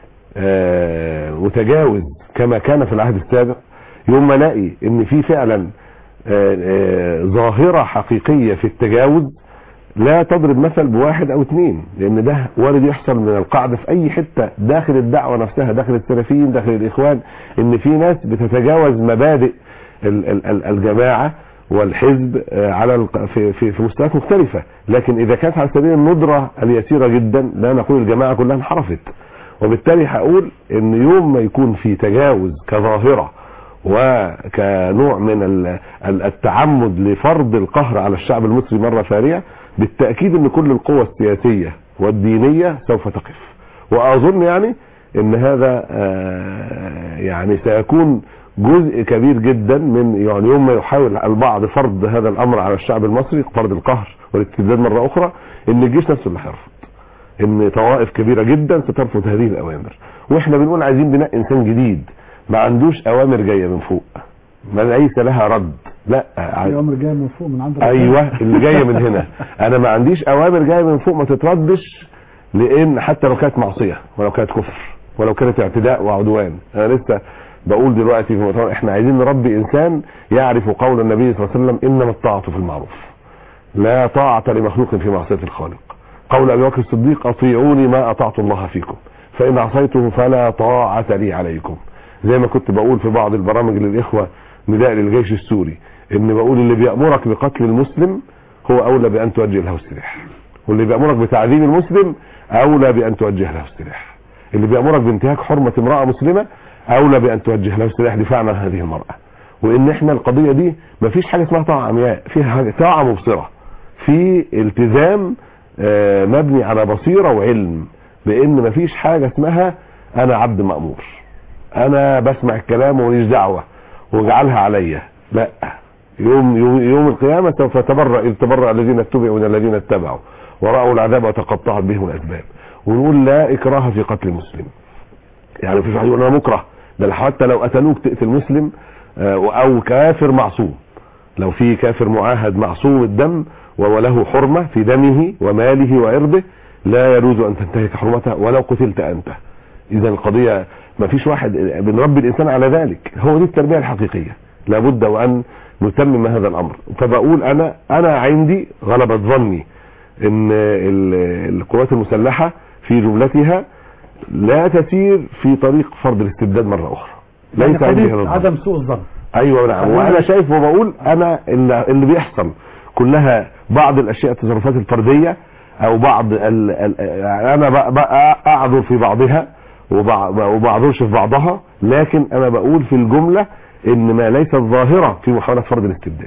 آه، متجاوز كما كان في العهد السابق يوم ما الاقي ان في فعلا آه، آه، ظاهرة حقيقية في التجاوز لا تضرب مثل بواحد او اتنين لان ده وارد يحصل من القاعدة في اي حتة داخل الدعوة نفسها داخل السلفيين داخل الاخوان ان في ناس بتتجاوز مبادئ ال- ال- ال- الجماعة والحزب آه، على الق- في في في مستويات مختلفة لكن اذا كانت على سبيل الندرة اليسيرة جدا لا نقول الجماعة كلها انحرفت وبالتالي هقول ان يوم ما يكون في تجاوز كظاهرة وكنوع من ال- ال- التعمد لفرض القهر على الشعب المصري مرة ثانية بالتأكيد ان كل القوى السياسية والدينية سوف تقف واظن يعني ان هذا آه، يعني سيكون جزء كبير جدا من يعني يوم ما يحاول البعض فرض هذا الامر على الشعب المصري فرض القهر والاستبداد مرة اخرى ان الجيش نفسه اللي هيرفض ان طوائف كبيرة جدا سترفض هذه الاوامر واحنا بنقول عايزين بناء انسان جديد ما عندوش اوامر جايه من فوق ما ليس لها رد لا في امر جاي من فوق من عند ربنا. ايوه اللي جايه من هنا انا ما عنديش اوامر جايه من فوق ما تتردش لان حتى لو كانت معصيه ولو كانت كفر ولو كانت اعتداء وعدوان انا لسه بقول دلوقتي في مؤتمر احنا عايزين نربي انسان يعرف قول النبي صلى الله عليه وسلم انما الطاعه في المعروف لا طاعه لمخلوق في معصيه الخالق قول ابي بكر الصديق اطيعوني ما اطعت الله فيكم فان عصيته فلا طاعه لي عليكم زي ما كنت بقول في بعض البرامج للاخوه نداء للجيش السوري ان بقول اللي بيامرك بقتل المسلم هو اولى بان توجه له السلاح واللي بيامرك بتعذيب المسلم اولى بان توجه له السلاح اللي بيامرك بانتهاك حرمه امراه مسلمه اولى بان توجه له السلاح دفاعا عن هذه المراه وان احنا القضيه دي مفيش حاجه اسمها طاعه عمياء فيها حاجه طاعه مبصره في التزام آه، مبني على بصيره وعلم بان مفيش حاجه اسمها انا عبد مامور انا بسمع الكلام وماليش دعوه واجعلها عليا لا يوم يوم, يوم القيامه سوف تبرأ اذ تبرأ الذين اتبعوا من الذين اتبعوا ورأوا العذاب وتقطعت بهم الاسباب ونقول لا اكراه في قتل المسلم يعني مفيش واحد يقول انا مكره ده حتى لو قتلوك تقتل مسلم آه، او كافر معصوم لو في كافر معاهد معصوم الدم وله حرمة في دمه وماله وعرضه لا يجوز ان تنتهك حرمته ولو قتلت انت اذا القضية ما فيش واحد بنربي الانسان على ذلك هو دي التربية الحقيقية لابد وان نتمم هذا الامر فبقول انا انا عندي غلبة ظني ان ال- القوات المسلحة في جملتها لا تسير في طريق فرض الاستبداد مرة اخرى يعني ليس عندي قضية هذا الظن. عدم سوء الظن ايوه نعم خلينا- وانا شايف وبقول انا اللي اللي بيحصل كلها بعض الاشياء التصرفات الفرديه او بعض ال ال انا ب- ب- اعذر في بعضها وبع- وبعذرش في بعضها لكن انا بقول في الجمله ان ما ليست ظاهره في محاوله فرض الاستبداد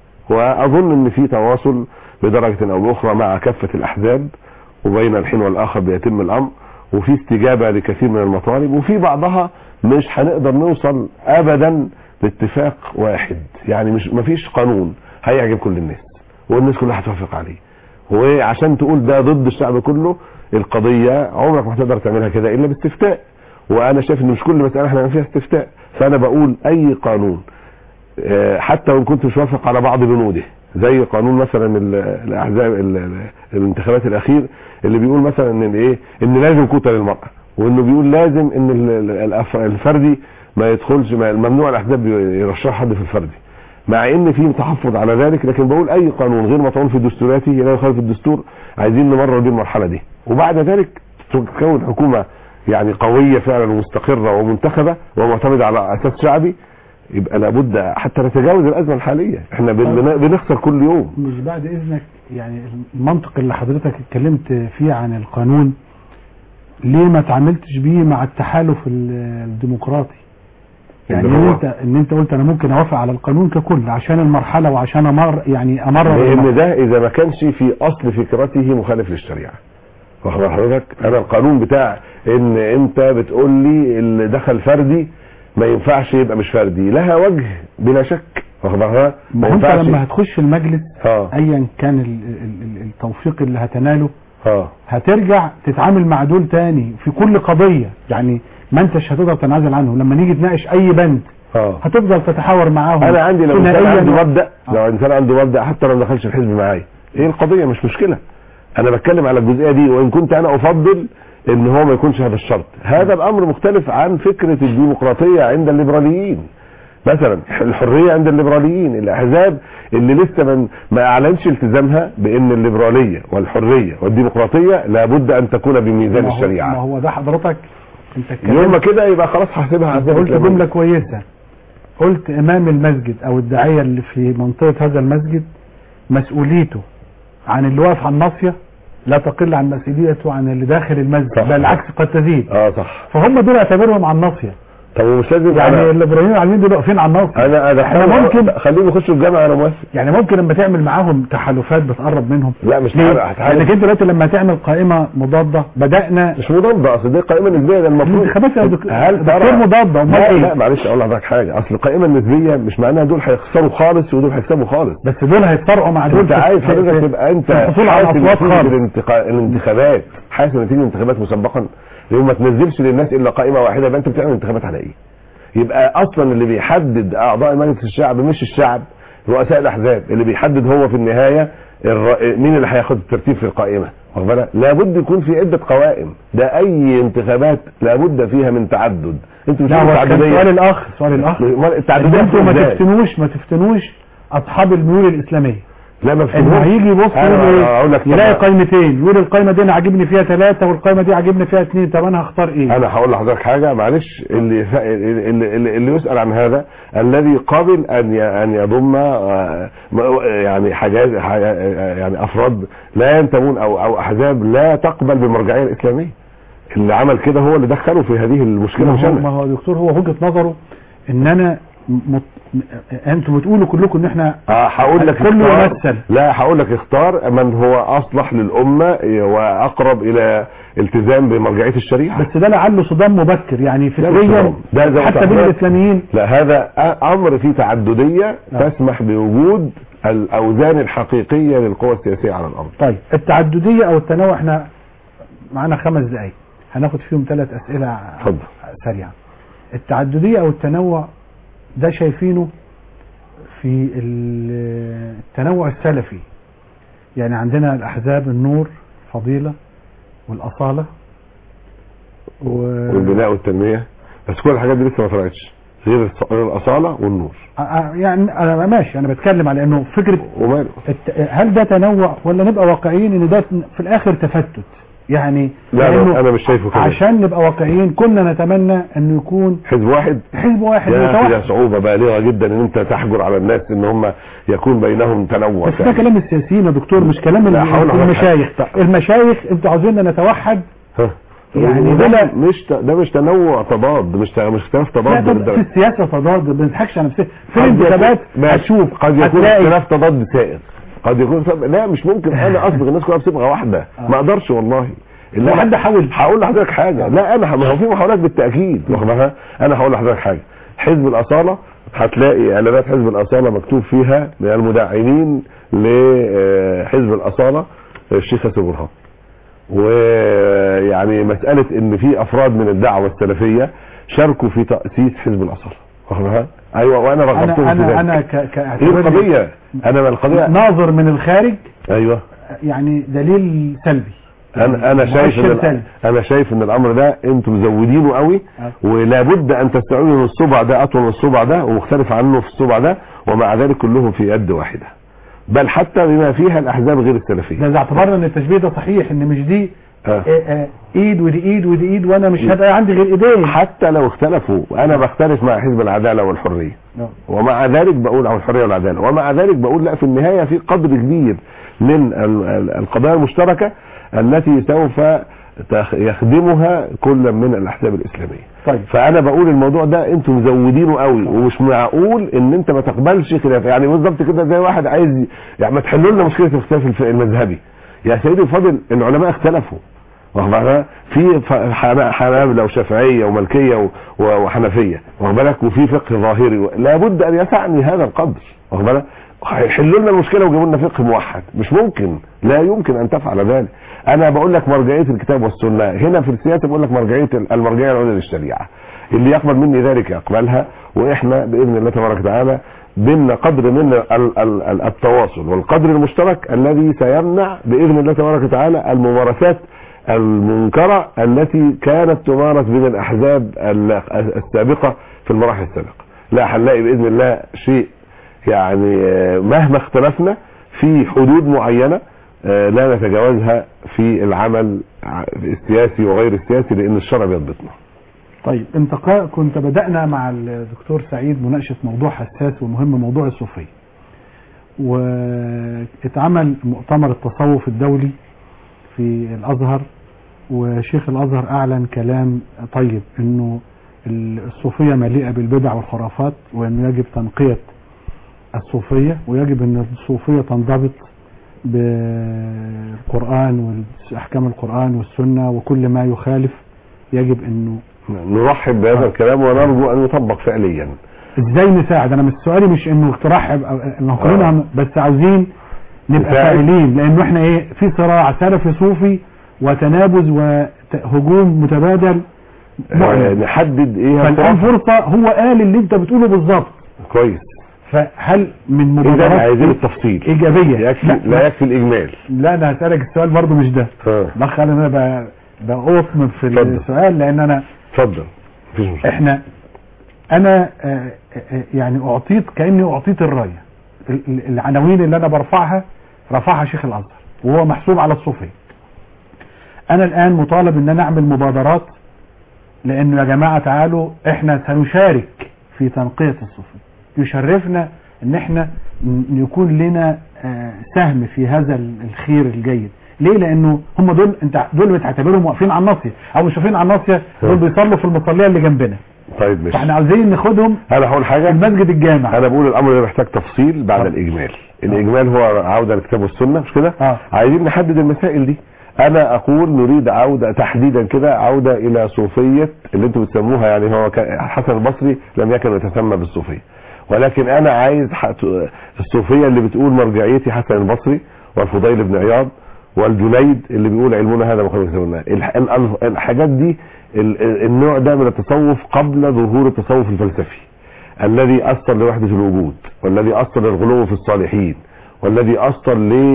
واظن ان في تواصل بدرجه او باخرى مع كافه الاحزاب وبين الحين والاخر بيتم الامر وفي استجابه لكثير من المطالب وفي بعضها مش هنقدر نوصل ابدا لاتفاق واحد يعني مش مفيش قانون هيعجب كل الناس والناس كلها هتوافق عليه وعشان تقول ده ضد الشعب كله القضية عمرك ما هتقدر تعملها كده الا باستفتاء وانا شايف ان مش كل مساله احنا فيها استفتاء فانا بقول اي قانون آه، حتى وان كنت مش موافق على بعض بنوده زي قانون مثلا ال- الاحزاب ال- ال- الانتخابات الاخير اللي بيقول مثلا ان ايه ان لازم كوتا للمراه وانه بيقول لازم ان ال- ال- الأف- الفردي ما يدخلش ما- ممنوع الاحزاب يرشح حد في الفردي مع ان في تحفظ على ذلك لكن بقول اي قانون غير مطعون في دستوراته لا يخالف الدستور عايزين نمرر بيه المرحله دي وبعد ذلك تكون حكومه يعني قويه فعلا ومستقره ومنتخبه ومعتمده على اساس شعبي يبقى لابد حتى نتجاوز الازمه الحاليه احنا بن- بن- بنخسر كل يوم مش بعد اذنك يعني المنطق اللي حضرتك اتكلمت فيه عن القانون ليه ما تعاملتش بيه مع التحالف ال- الديمقراطي يعني اللي ان هو- انت ان انت قلت انا ممكن اوافق على القانون ككل عشان المرحله وعشان امر يعني امرر لان المرحلة. ده اذا ما كانش في اصل فكرته مخالف للشريعه واخد بال حضرتك انا القانون بتاع ان انت بتقول لي اللي دخل فردي ما ينفعش يبقى مش فردي لها وجه بلا شك واخد بال حضرتك ما هو انت لما هتخش المجلس اه ايا كان ال- ال- ال- التوفيق اللي هتناله اه هترجع تتعامل مع دول تاني في كل قضيه يعني ما انتش هتقدر تنعزل عنهم لما نيجي تناقش اي بند اه هتفضل تتحاور معاهم انا عندي لو انسان ثنائياً عنده و- مبدا آه. لو انسان عنده مبدا حتى لو ما دخلش الحزب معايا ايه القضيه مش مشكله انا بتكلم على الجزئيه دي وان كنت انا افضل ان هو ما يكونش هذا الشرط هذا الامر مختلف عن فكره الديمقراطيه عند الليبراليين مثلا الحريه عند الليبراليين الاحزاب اللي لسه من ما اعلنش التزامها بان الليبراليه والحريه والديمقراطيه لابد ان تكون بميزان ما هو- ما الشريعه هو ده حضرتك انت يوم ما اتكلمت كده يبقى خلاص هحسبها انت حساب قلت إسلامية. جمله كويسه قلت امام المسجد او الداعيه اللي في منطقه هذا المسجد مسؤوليته عن اللي واقف على الناصيه لا تقل عن مسؤوليته عن اللي داخل المسجد صح. بل العكس قد تزيد اه صح فهم دول اعتبرهم على الناصيه طب ومش لازم يعني أنا- الابراهيميين العالمين دول واقفين على الناصيه انا انا احنا ممكن خليهم يخشوا الجامعه انا موافق يعني ممكن لما تعمل معاهم تحالفات بتقرب منهم لا مش ليه؟ هتحارب- هتحارب. لانك انت دلوقتي لما تعمل قائمه مضاده بدانا مش مضادة اصل دي قائمة نسبية ده المفروض الانتخابات يا دك- هل دكتور ترى مضادة، أمال لا إيه؟ لا معلش اقول لحضرتك حاجة اصل القائمة النسبية مش معناها دول هيخسروا خالص ودول هيكسبوا خالص بس دول هيتفرقوا مع دول انت في- عايز في- حضرتك في- تبقى انت في الحصول على حاسم الاصوات نتيجة خالص الانتقا- الانتخابات حاسم نتيجة الانتخابات مسبقا يوم ما تنزلش للناس الا قائمة واحدة يبقى انت بتعمل انتخابات على ايه يبقى اصلا اللي بيحدد اعضاء مجلس الشعب مش الشعب رؤساء الاحزاب اللي بيحدد هو في النهاية الر- مين اللي هياخد الترتيب في القائمة واخد بالك؟ لابد يكون في عدة قوائم ده اي انتخابات لابد فيها من تعدد انتوا مش لا هو كان تعددية. سؤال الاخ سؤال الاخ امال ان التعددية انتوا ما إزاي؟ تفتنوش ما تفتنوش اصحاب الميول الاسلاميه لا ما انه فهمتش. هيجي يبص أنا يقول اقول لك ايه يلاقي طب- قائمتين يقول القائمه دي انا عاجبني فيها ثلاثه والقائمه دي عاجبني فيها اثنين طب انا هختار ايه؟ انا هقول لحضرتك حاجه معلش اللي ف... اللي, اللي, اللي يسال عن هذا الذي قبل ان ي... ان يضم آه، م- يعني حاجات ح- يعني افراد لا ينتمون او او احزاب لا تقبل بالمرجعيه الاسلاميه اللي عمل كده هو اللي دخله في هذه المشكله ما مش هو, ما انا هو دكتور هو وجهه نظره ان انا مت... انتوا بتقولوا كلكم ان احنا آه، هقول لك كله اختار- يمثل لا هقول لك اختار من هو اصلح للامه واقرب الى التزام بمرجعيه الشريعه بس ده لعله صدام مبكر يعني لا، مش فكريا صدام. ده زي ما حتى بين حضرتك- الاسلاميين لا هذا أ- امر فيه تعدديه نعم. تسمح بوجود الاوزان الحقيقيه للقوى السياسيه على الارض طيب التعدديه او التنوع احنا معانا خمس دقايق هناخد فيهم ثلاث اسئله اتفضل. سريعه التعدديه او التنوع ده شايفينه في ال- التنوع السلفي يعني عندنا الاحزاب النور فضيله والاصاله و... والبناء والتنميه بس كل الحاجات دي لسه ما طلعتش غير الص- غير الاصاله والنور آه، آه، يعني انا ماشي انا بتكلم على انه فكره وماله الت... هل ده تنوع ولا نبقى واقعيين ان ده في الاخر تفتت يعني لا لأنه لا انا مش شايفه كده عشان نبقى واقعيين كنا نتمنى انه يكون حزب واحد حزب واحد ده فيها متوحد صعوبه بالغه جدا ان انت تحجر على الناس ان هم يكون بينهم تنوع بس ده فعلا. كلام السياسيين يا دكتور مش كلام لا، حول ولا المشايخ المشايخ انتوا عاوزيننا نتوحد ها. يعني وده بلا- مش ت- ده مش تنوع تضاد مش ت- مش اختلاف لا تضاد ده بالدرجة. في السياسه تضاد ما بنضحكش على نفسنا في قد الانتخابات يكون- ماشي. هتشوف قد يكون هتلاقي اختلاف تضاد سائر قد يكون سب... لا مش ممكن انا اصبغ الناس كلها بصبغه واحده ما اقدرش والله لو حد حاول هقول لحضرتك حاجه لا انا ما هو في محاولات بالتاكيد واخد بالك؟ انا هقول لحضرتك حاجه حزب الاصاله هتلاقي اعلانات حزب الاصاله مكتوب فيها من المدعمين لحزب الاصاله الشيخ ياسر برهان ويعني مسألة ان في افراد من الدعوة السلفية شاركوا في تأسيس حزب الأصل واخد بالك؟ ايوه وانا رغبتهم انا في ذلك انا انا ك... ايه كاعتبرني القضية انا القضية ناظر من الخارج ايوه يعني دليل سلبي انا انا شايف مؤشر ان سلبي. انا شايف ان الامر ده انتم مزودينه قوي آه. ولابد ان تستوعبوا ان الصبع ده اطول من الصبع ده ومختلف عنه في الصبع ده ومع ذلك كلهم في يد واحده بل حتى بما فيها الاحزاب غير ده السلفيه اذا اعتبرنا ان التشبيه ده صحيح ان مش دي آه. آه، آه، ايد ودي ايد ودي ايد وانا مش هبقى عندي غير ايدين حتى لو اختلفوا انا بختلف مع حزب العداله والحريه نعم. ومع ذلك بقول او الحريه والعداله ومع ذلك بقول لا في النهايه في قدر كبير من ال- ال- القضايا المشتركه التي سوف تخ- يخدمها كل من الاحزاب الاسلاميه طيب فانا بقول الموضوع ده انتم مزودينه قوي ومش معقول ان انت ما تقبلش خلاف يعني بالظبط كده زي واحد عايز ي- يعني ما تحلوا لنا مشكله الاختلاف الف- المذهبي يا سيدي الفاضل العلماء اختلفوا واخد بالك في ف- حنا- حنابلة وشافعية ومالكية و- و- وحنفية واخد بالك وفي فقه ظاهري و- لابد ان يسعني هذا القدر واخد بالك هيحلوا لنا المشكلة ويجيبوا لنا فقه موحد مش ممكن لا يمكن ان تفعل ذلك انا بقول لك مرجعية الكتاب والسنة هنا في السياسة بقول لك مرجعية المرجعية العليا للشريعة اللي يقبل مني ذلك يقبلها واحنا باذن الله تبارك وتعالى بيننا قدر من ال- ال- ال- التواصل والقدر المشترك الذي سيمنع باذن الله تبارك وتعالى الممارسات المنكرة التي كانت تمارس بين الاحزاب ال- السابقة في المراحل السابقة لا هنلاقي باذن الله شيء يعني آه، مهما اختلفنا في حدود معينة آه، لا نتجاوزها في العمل ع- السياسي وغير السياسي لان الشرع بيضبطنا طيب انت قا- كنت بدأنا مع الدكتور سعيد مناقشة موضوع حساس ومهم موضوع الصوفية واتعمل مؤتمر التصوف الدولي في الازهر وشيخ الازهر اعلن كلام طيب انه الصوفية مليئة بالبدع والخرافات وانه يجب تنقية الصوفية ويجب ان الصوفية تنضبط بالقرآن واحكام القرآن والسنة وكل ما يخالف يجب انه نرحب بهذا آه. الكلام ونرجو ان يطبق فعليا ازاي نساعد انا مش سؤالي مش انه اقتراح أو- انه كلنا بس عاوزين نبقى نساعد. فاعلين لانه احنا ايه في صراع سلفي صوفي وتنابز وهجوم متبادل آه، معلن نحدد ايه فالان الخرافة. فرصة هو قال اللي انت بتقوله بالظبط كويس فهل من اذا مبادرات عايزين التفصيل ايجابية يكفي لا, لا يكفي الاجمال لا انا هسألك السؤال برضو مش ده اه ده خلي انا بقى بأصمد في اتفضل. السؤال لان انا اتفضل مفيش مشكله احنا انا آه، آه، يعني اعطيت كاني اعطيت الرايه ال- ال- العناوين اللي انا برفعها رفعها شيخ الازهر وهو محسوب على الصوفيه انا الان مطالب ان انا اعمل مبادرات لانه يا جماعه تعالوا احنا سنشارك في تنقيه الصوفيه يشرفنا ان احنا ن- يكون لنا آه، سهم في هذا ال- الخير الجيد ليه لانه هم دول انت دول بتعتبرهم واقفين على الناصيه او مش واقفين على الناصيه دول بيصلوا في المصليه اللي جنبنا طيب ماشي فاحنا عاوزين ناخدهم انا هقول في حاجه المسجد الجامع انا بقول الامر ده محتاج تفصيل بعد آه. الاجمال الاجمال هو عوده للكتاب والسنه مش كده اه عايزين نحدد المسائل دي انا اقول نريد عودة تحديدا كده عودة الى صوفية اللي انتم بتسموها يعني هو كان- حسن البصري لم يكن يتسمى بالصوفية ولكن انا عايز حت- الصوفية اللي بتقول مرجعيتي حسن البصري والفضيل بن عياض والجنيد اللي بيقول علمنا هذا مخالف كتاب الله الح- ال- الحاجات دي ال- ال- النوع ده من التصوف قبل ظهور التصوف الفلسفي الذي أثر لوحدة الوجود والذي أثر للغلو في الصالحين والذي أثر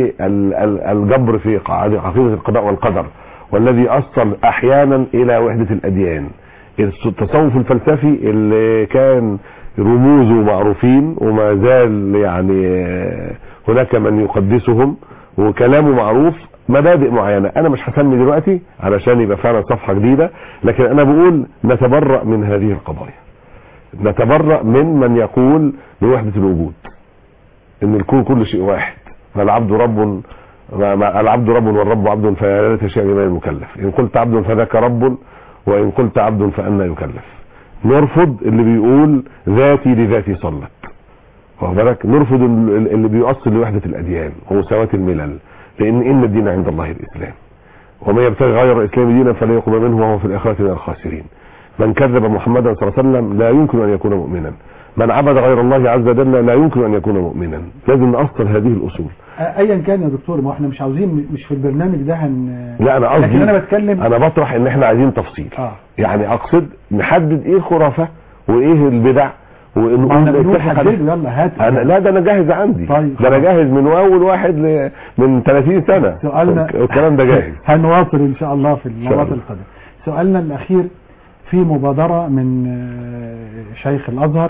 للجبر في قاعدة- عقيدة القضاء والقدر والذي أثر أحيانا إلى وحدة الأديان التصوف الفلسفي اللي كان رموزه معروفين وما زال يعني آه، هناك من يقدسهم وكلامه معروف مبادئ معينة انا مش هسمي دلوقتي علشان يبقى فعلا صفحة جديدة لكن انا بقول نتبرأ من هذه القضايا نتبرأ من من يقول بوحدة الوجود ان الكون كل شيء واحد العبد رب ما- ما- العبد رب والرب عبد فلا ليت شيء لمن المكلف ان قلت عبد فذاك رب وان قلت عبد فأنا يكلف نرفض اللي بيقول ذاتي لذاتي صلت واخد بالك نرفض ال- اللي بيؤصل لوحدة الاديان ومساواة الملل لان ان الدين عند الله الاسلام ومن يبتغي غير الاسلام دينا فلا يقبل منه وهو في الاخره من الخاسرين من كذب محمدا صلى الله عليه وسلم لا يمكن ان يكون مؤمنا من عبد غير الله عز وجل لا يمكن ان يكون مؤمنا لازم نأصل هذه الاصول ايا كان يا دكتور ما احنا مش عاوزين مش في البرنامج ده هن لا انا قصدي لكن انا بتكلم انا بطرح ان احنا عايزين تفصيل اه يعني اقصد نحدد ايه الخرافه وايه البدع ما احنا ونقول بنقول نتفق على- حددوا يلا هات انا لا ده انا جاهز عندي طيب. ده انا جاهز من اول واحد ل... من 30 سنه سؤالنا والكلام ده جاهز هنواصل ان شاء الله في المرات الله. القادمه سؤالنا الاخير في مبادره من آه، شيخ الازهر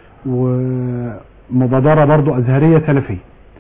ومبادره برضو ازهريه سلفيه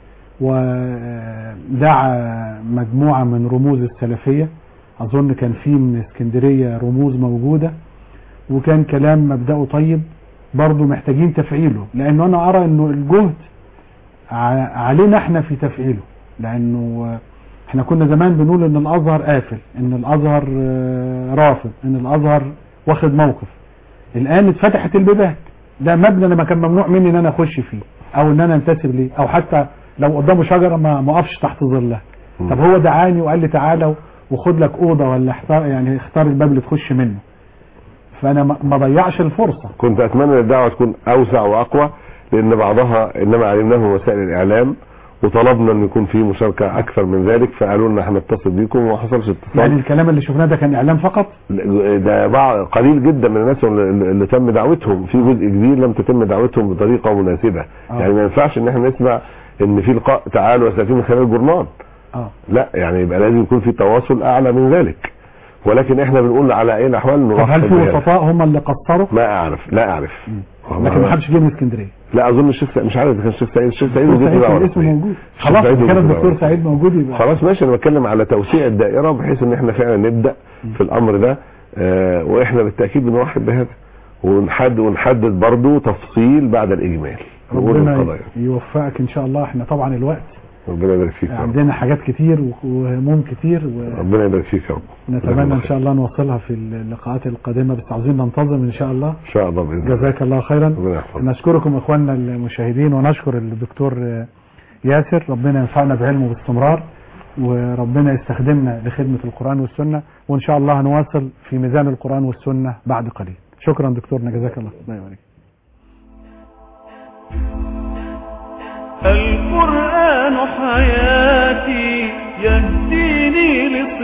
ودعا مجموعه من رموز السلفيه اظن كان في من اسكندريه رموز موجوده وكان كلام مبدأه طيب برضو محتاجين تفعيله لانه انا ارى انه الجهد ع- علينا احنا في تفعيله لانه آه، احنا كنا زمان بنقول ان الازهر قافل ان الازهر آه، رافض ان الازهر واخد موقف الان اتفتحت البيبان ده مبنى لما كان ممنوع مني ان انا اخش فيه او ان انا انتسب ليه او حتى لو قدامه شجره ما ما اقفش تحت ظلها مم. طب هو دعاني وقال لي تعالى وخد لك اوضه ولا اختار يعني اختار الباب اللي تخش منه فانا ما ما ضيعش الفرصه كنت اتمنى ان الدعوه تكون اوسع واقوى لان بعضها انما علمناه من وسائل الاعلام وطلبنا ان يكون في مشاركه اكثر من ذلك فقالوا لنا هنتصل بيكم وما حصلش يعني اتصال الكلام اللي شفناه ده كان اعلام فقط ده بعض قليل جدا من الناس اللي, اللي تم دعوتهم في جزء كبير لم تتم دعوتهم بطريقه مناسبه آه. يعني ما ينفعش ان احنا نسمع ان في لقاء تعالوا يا ساتين من خلال الجورنال اه لا يعني يبقى لازم يكون في تواصل اعلى من ذلك ولكن احنا بنقول على اي الاحوال طب نرحب هل في بهذا. وسطاء هم اللي قصروا ما اعرف لا اعرف لكن ما حدش جه من اسكندريه لا اظن الشيخ سعيد- مش عارف اذا كان الشيخ سعيد الشيخ سعيد دكتور ودي سعيد بقى كان اسمه ورقة. موجود الشيخ خلاص سعيد كان ودي بقى الدكتور ورقة. سعيد موجود يبقى خلاص ماشي انا بتكلم على توسيع الدائره بحيث ان احنا فعلا نبدا في الامر ده آه واحنا بالتاكيد بنرحب بهذا ونحدد ونحدد برضه تفصيل بعد الاجمال نقول ربنا القضايا يوفقك ان شاء الله احنا طبعا الوقت ربنا يبارك فيك يا رب عندنا حاجات كتير و- وهموم كتير ربنا يبارك فيك يا رب ونتمنى ان شاء الله نوصلها في اللقاءات القادمه بس عاوزين ننتظم ان شاء الله ان شاء الله باذن الله جزاك الله خيرا ربنا يحفظك نشكركم اخواننا المشاهدين ونشكر الدكتور آه، ياسر ربنا ينفعنا بعلمه باستمرار وربنا يستخدمنا لخدمة القرآن والسنة وإن شاء الله هنواصل في ميزان القرآن والسنة بعد قليل شكرا دكتورنا جزاك الله الله يبارك القرآن حياتي يهديني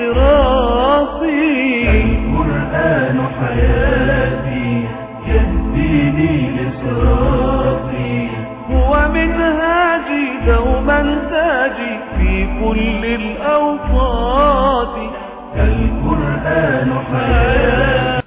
لصراطي القرآن حياتي يهديني لصراطي هو منهاجي دوما تاجي في كل الأوقات القرآن حياتي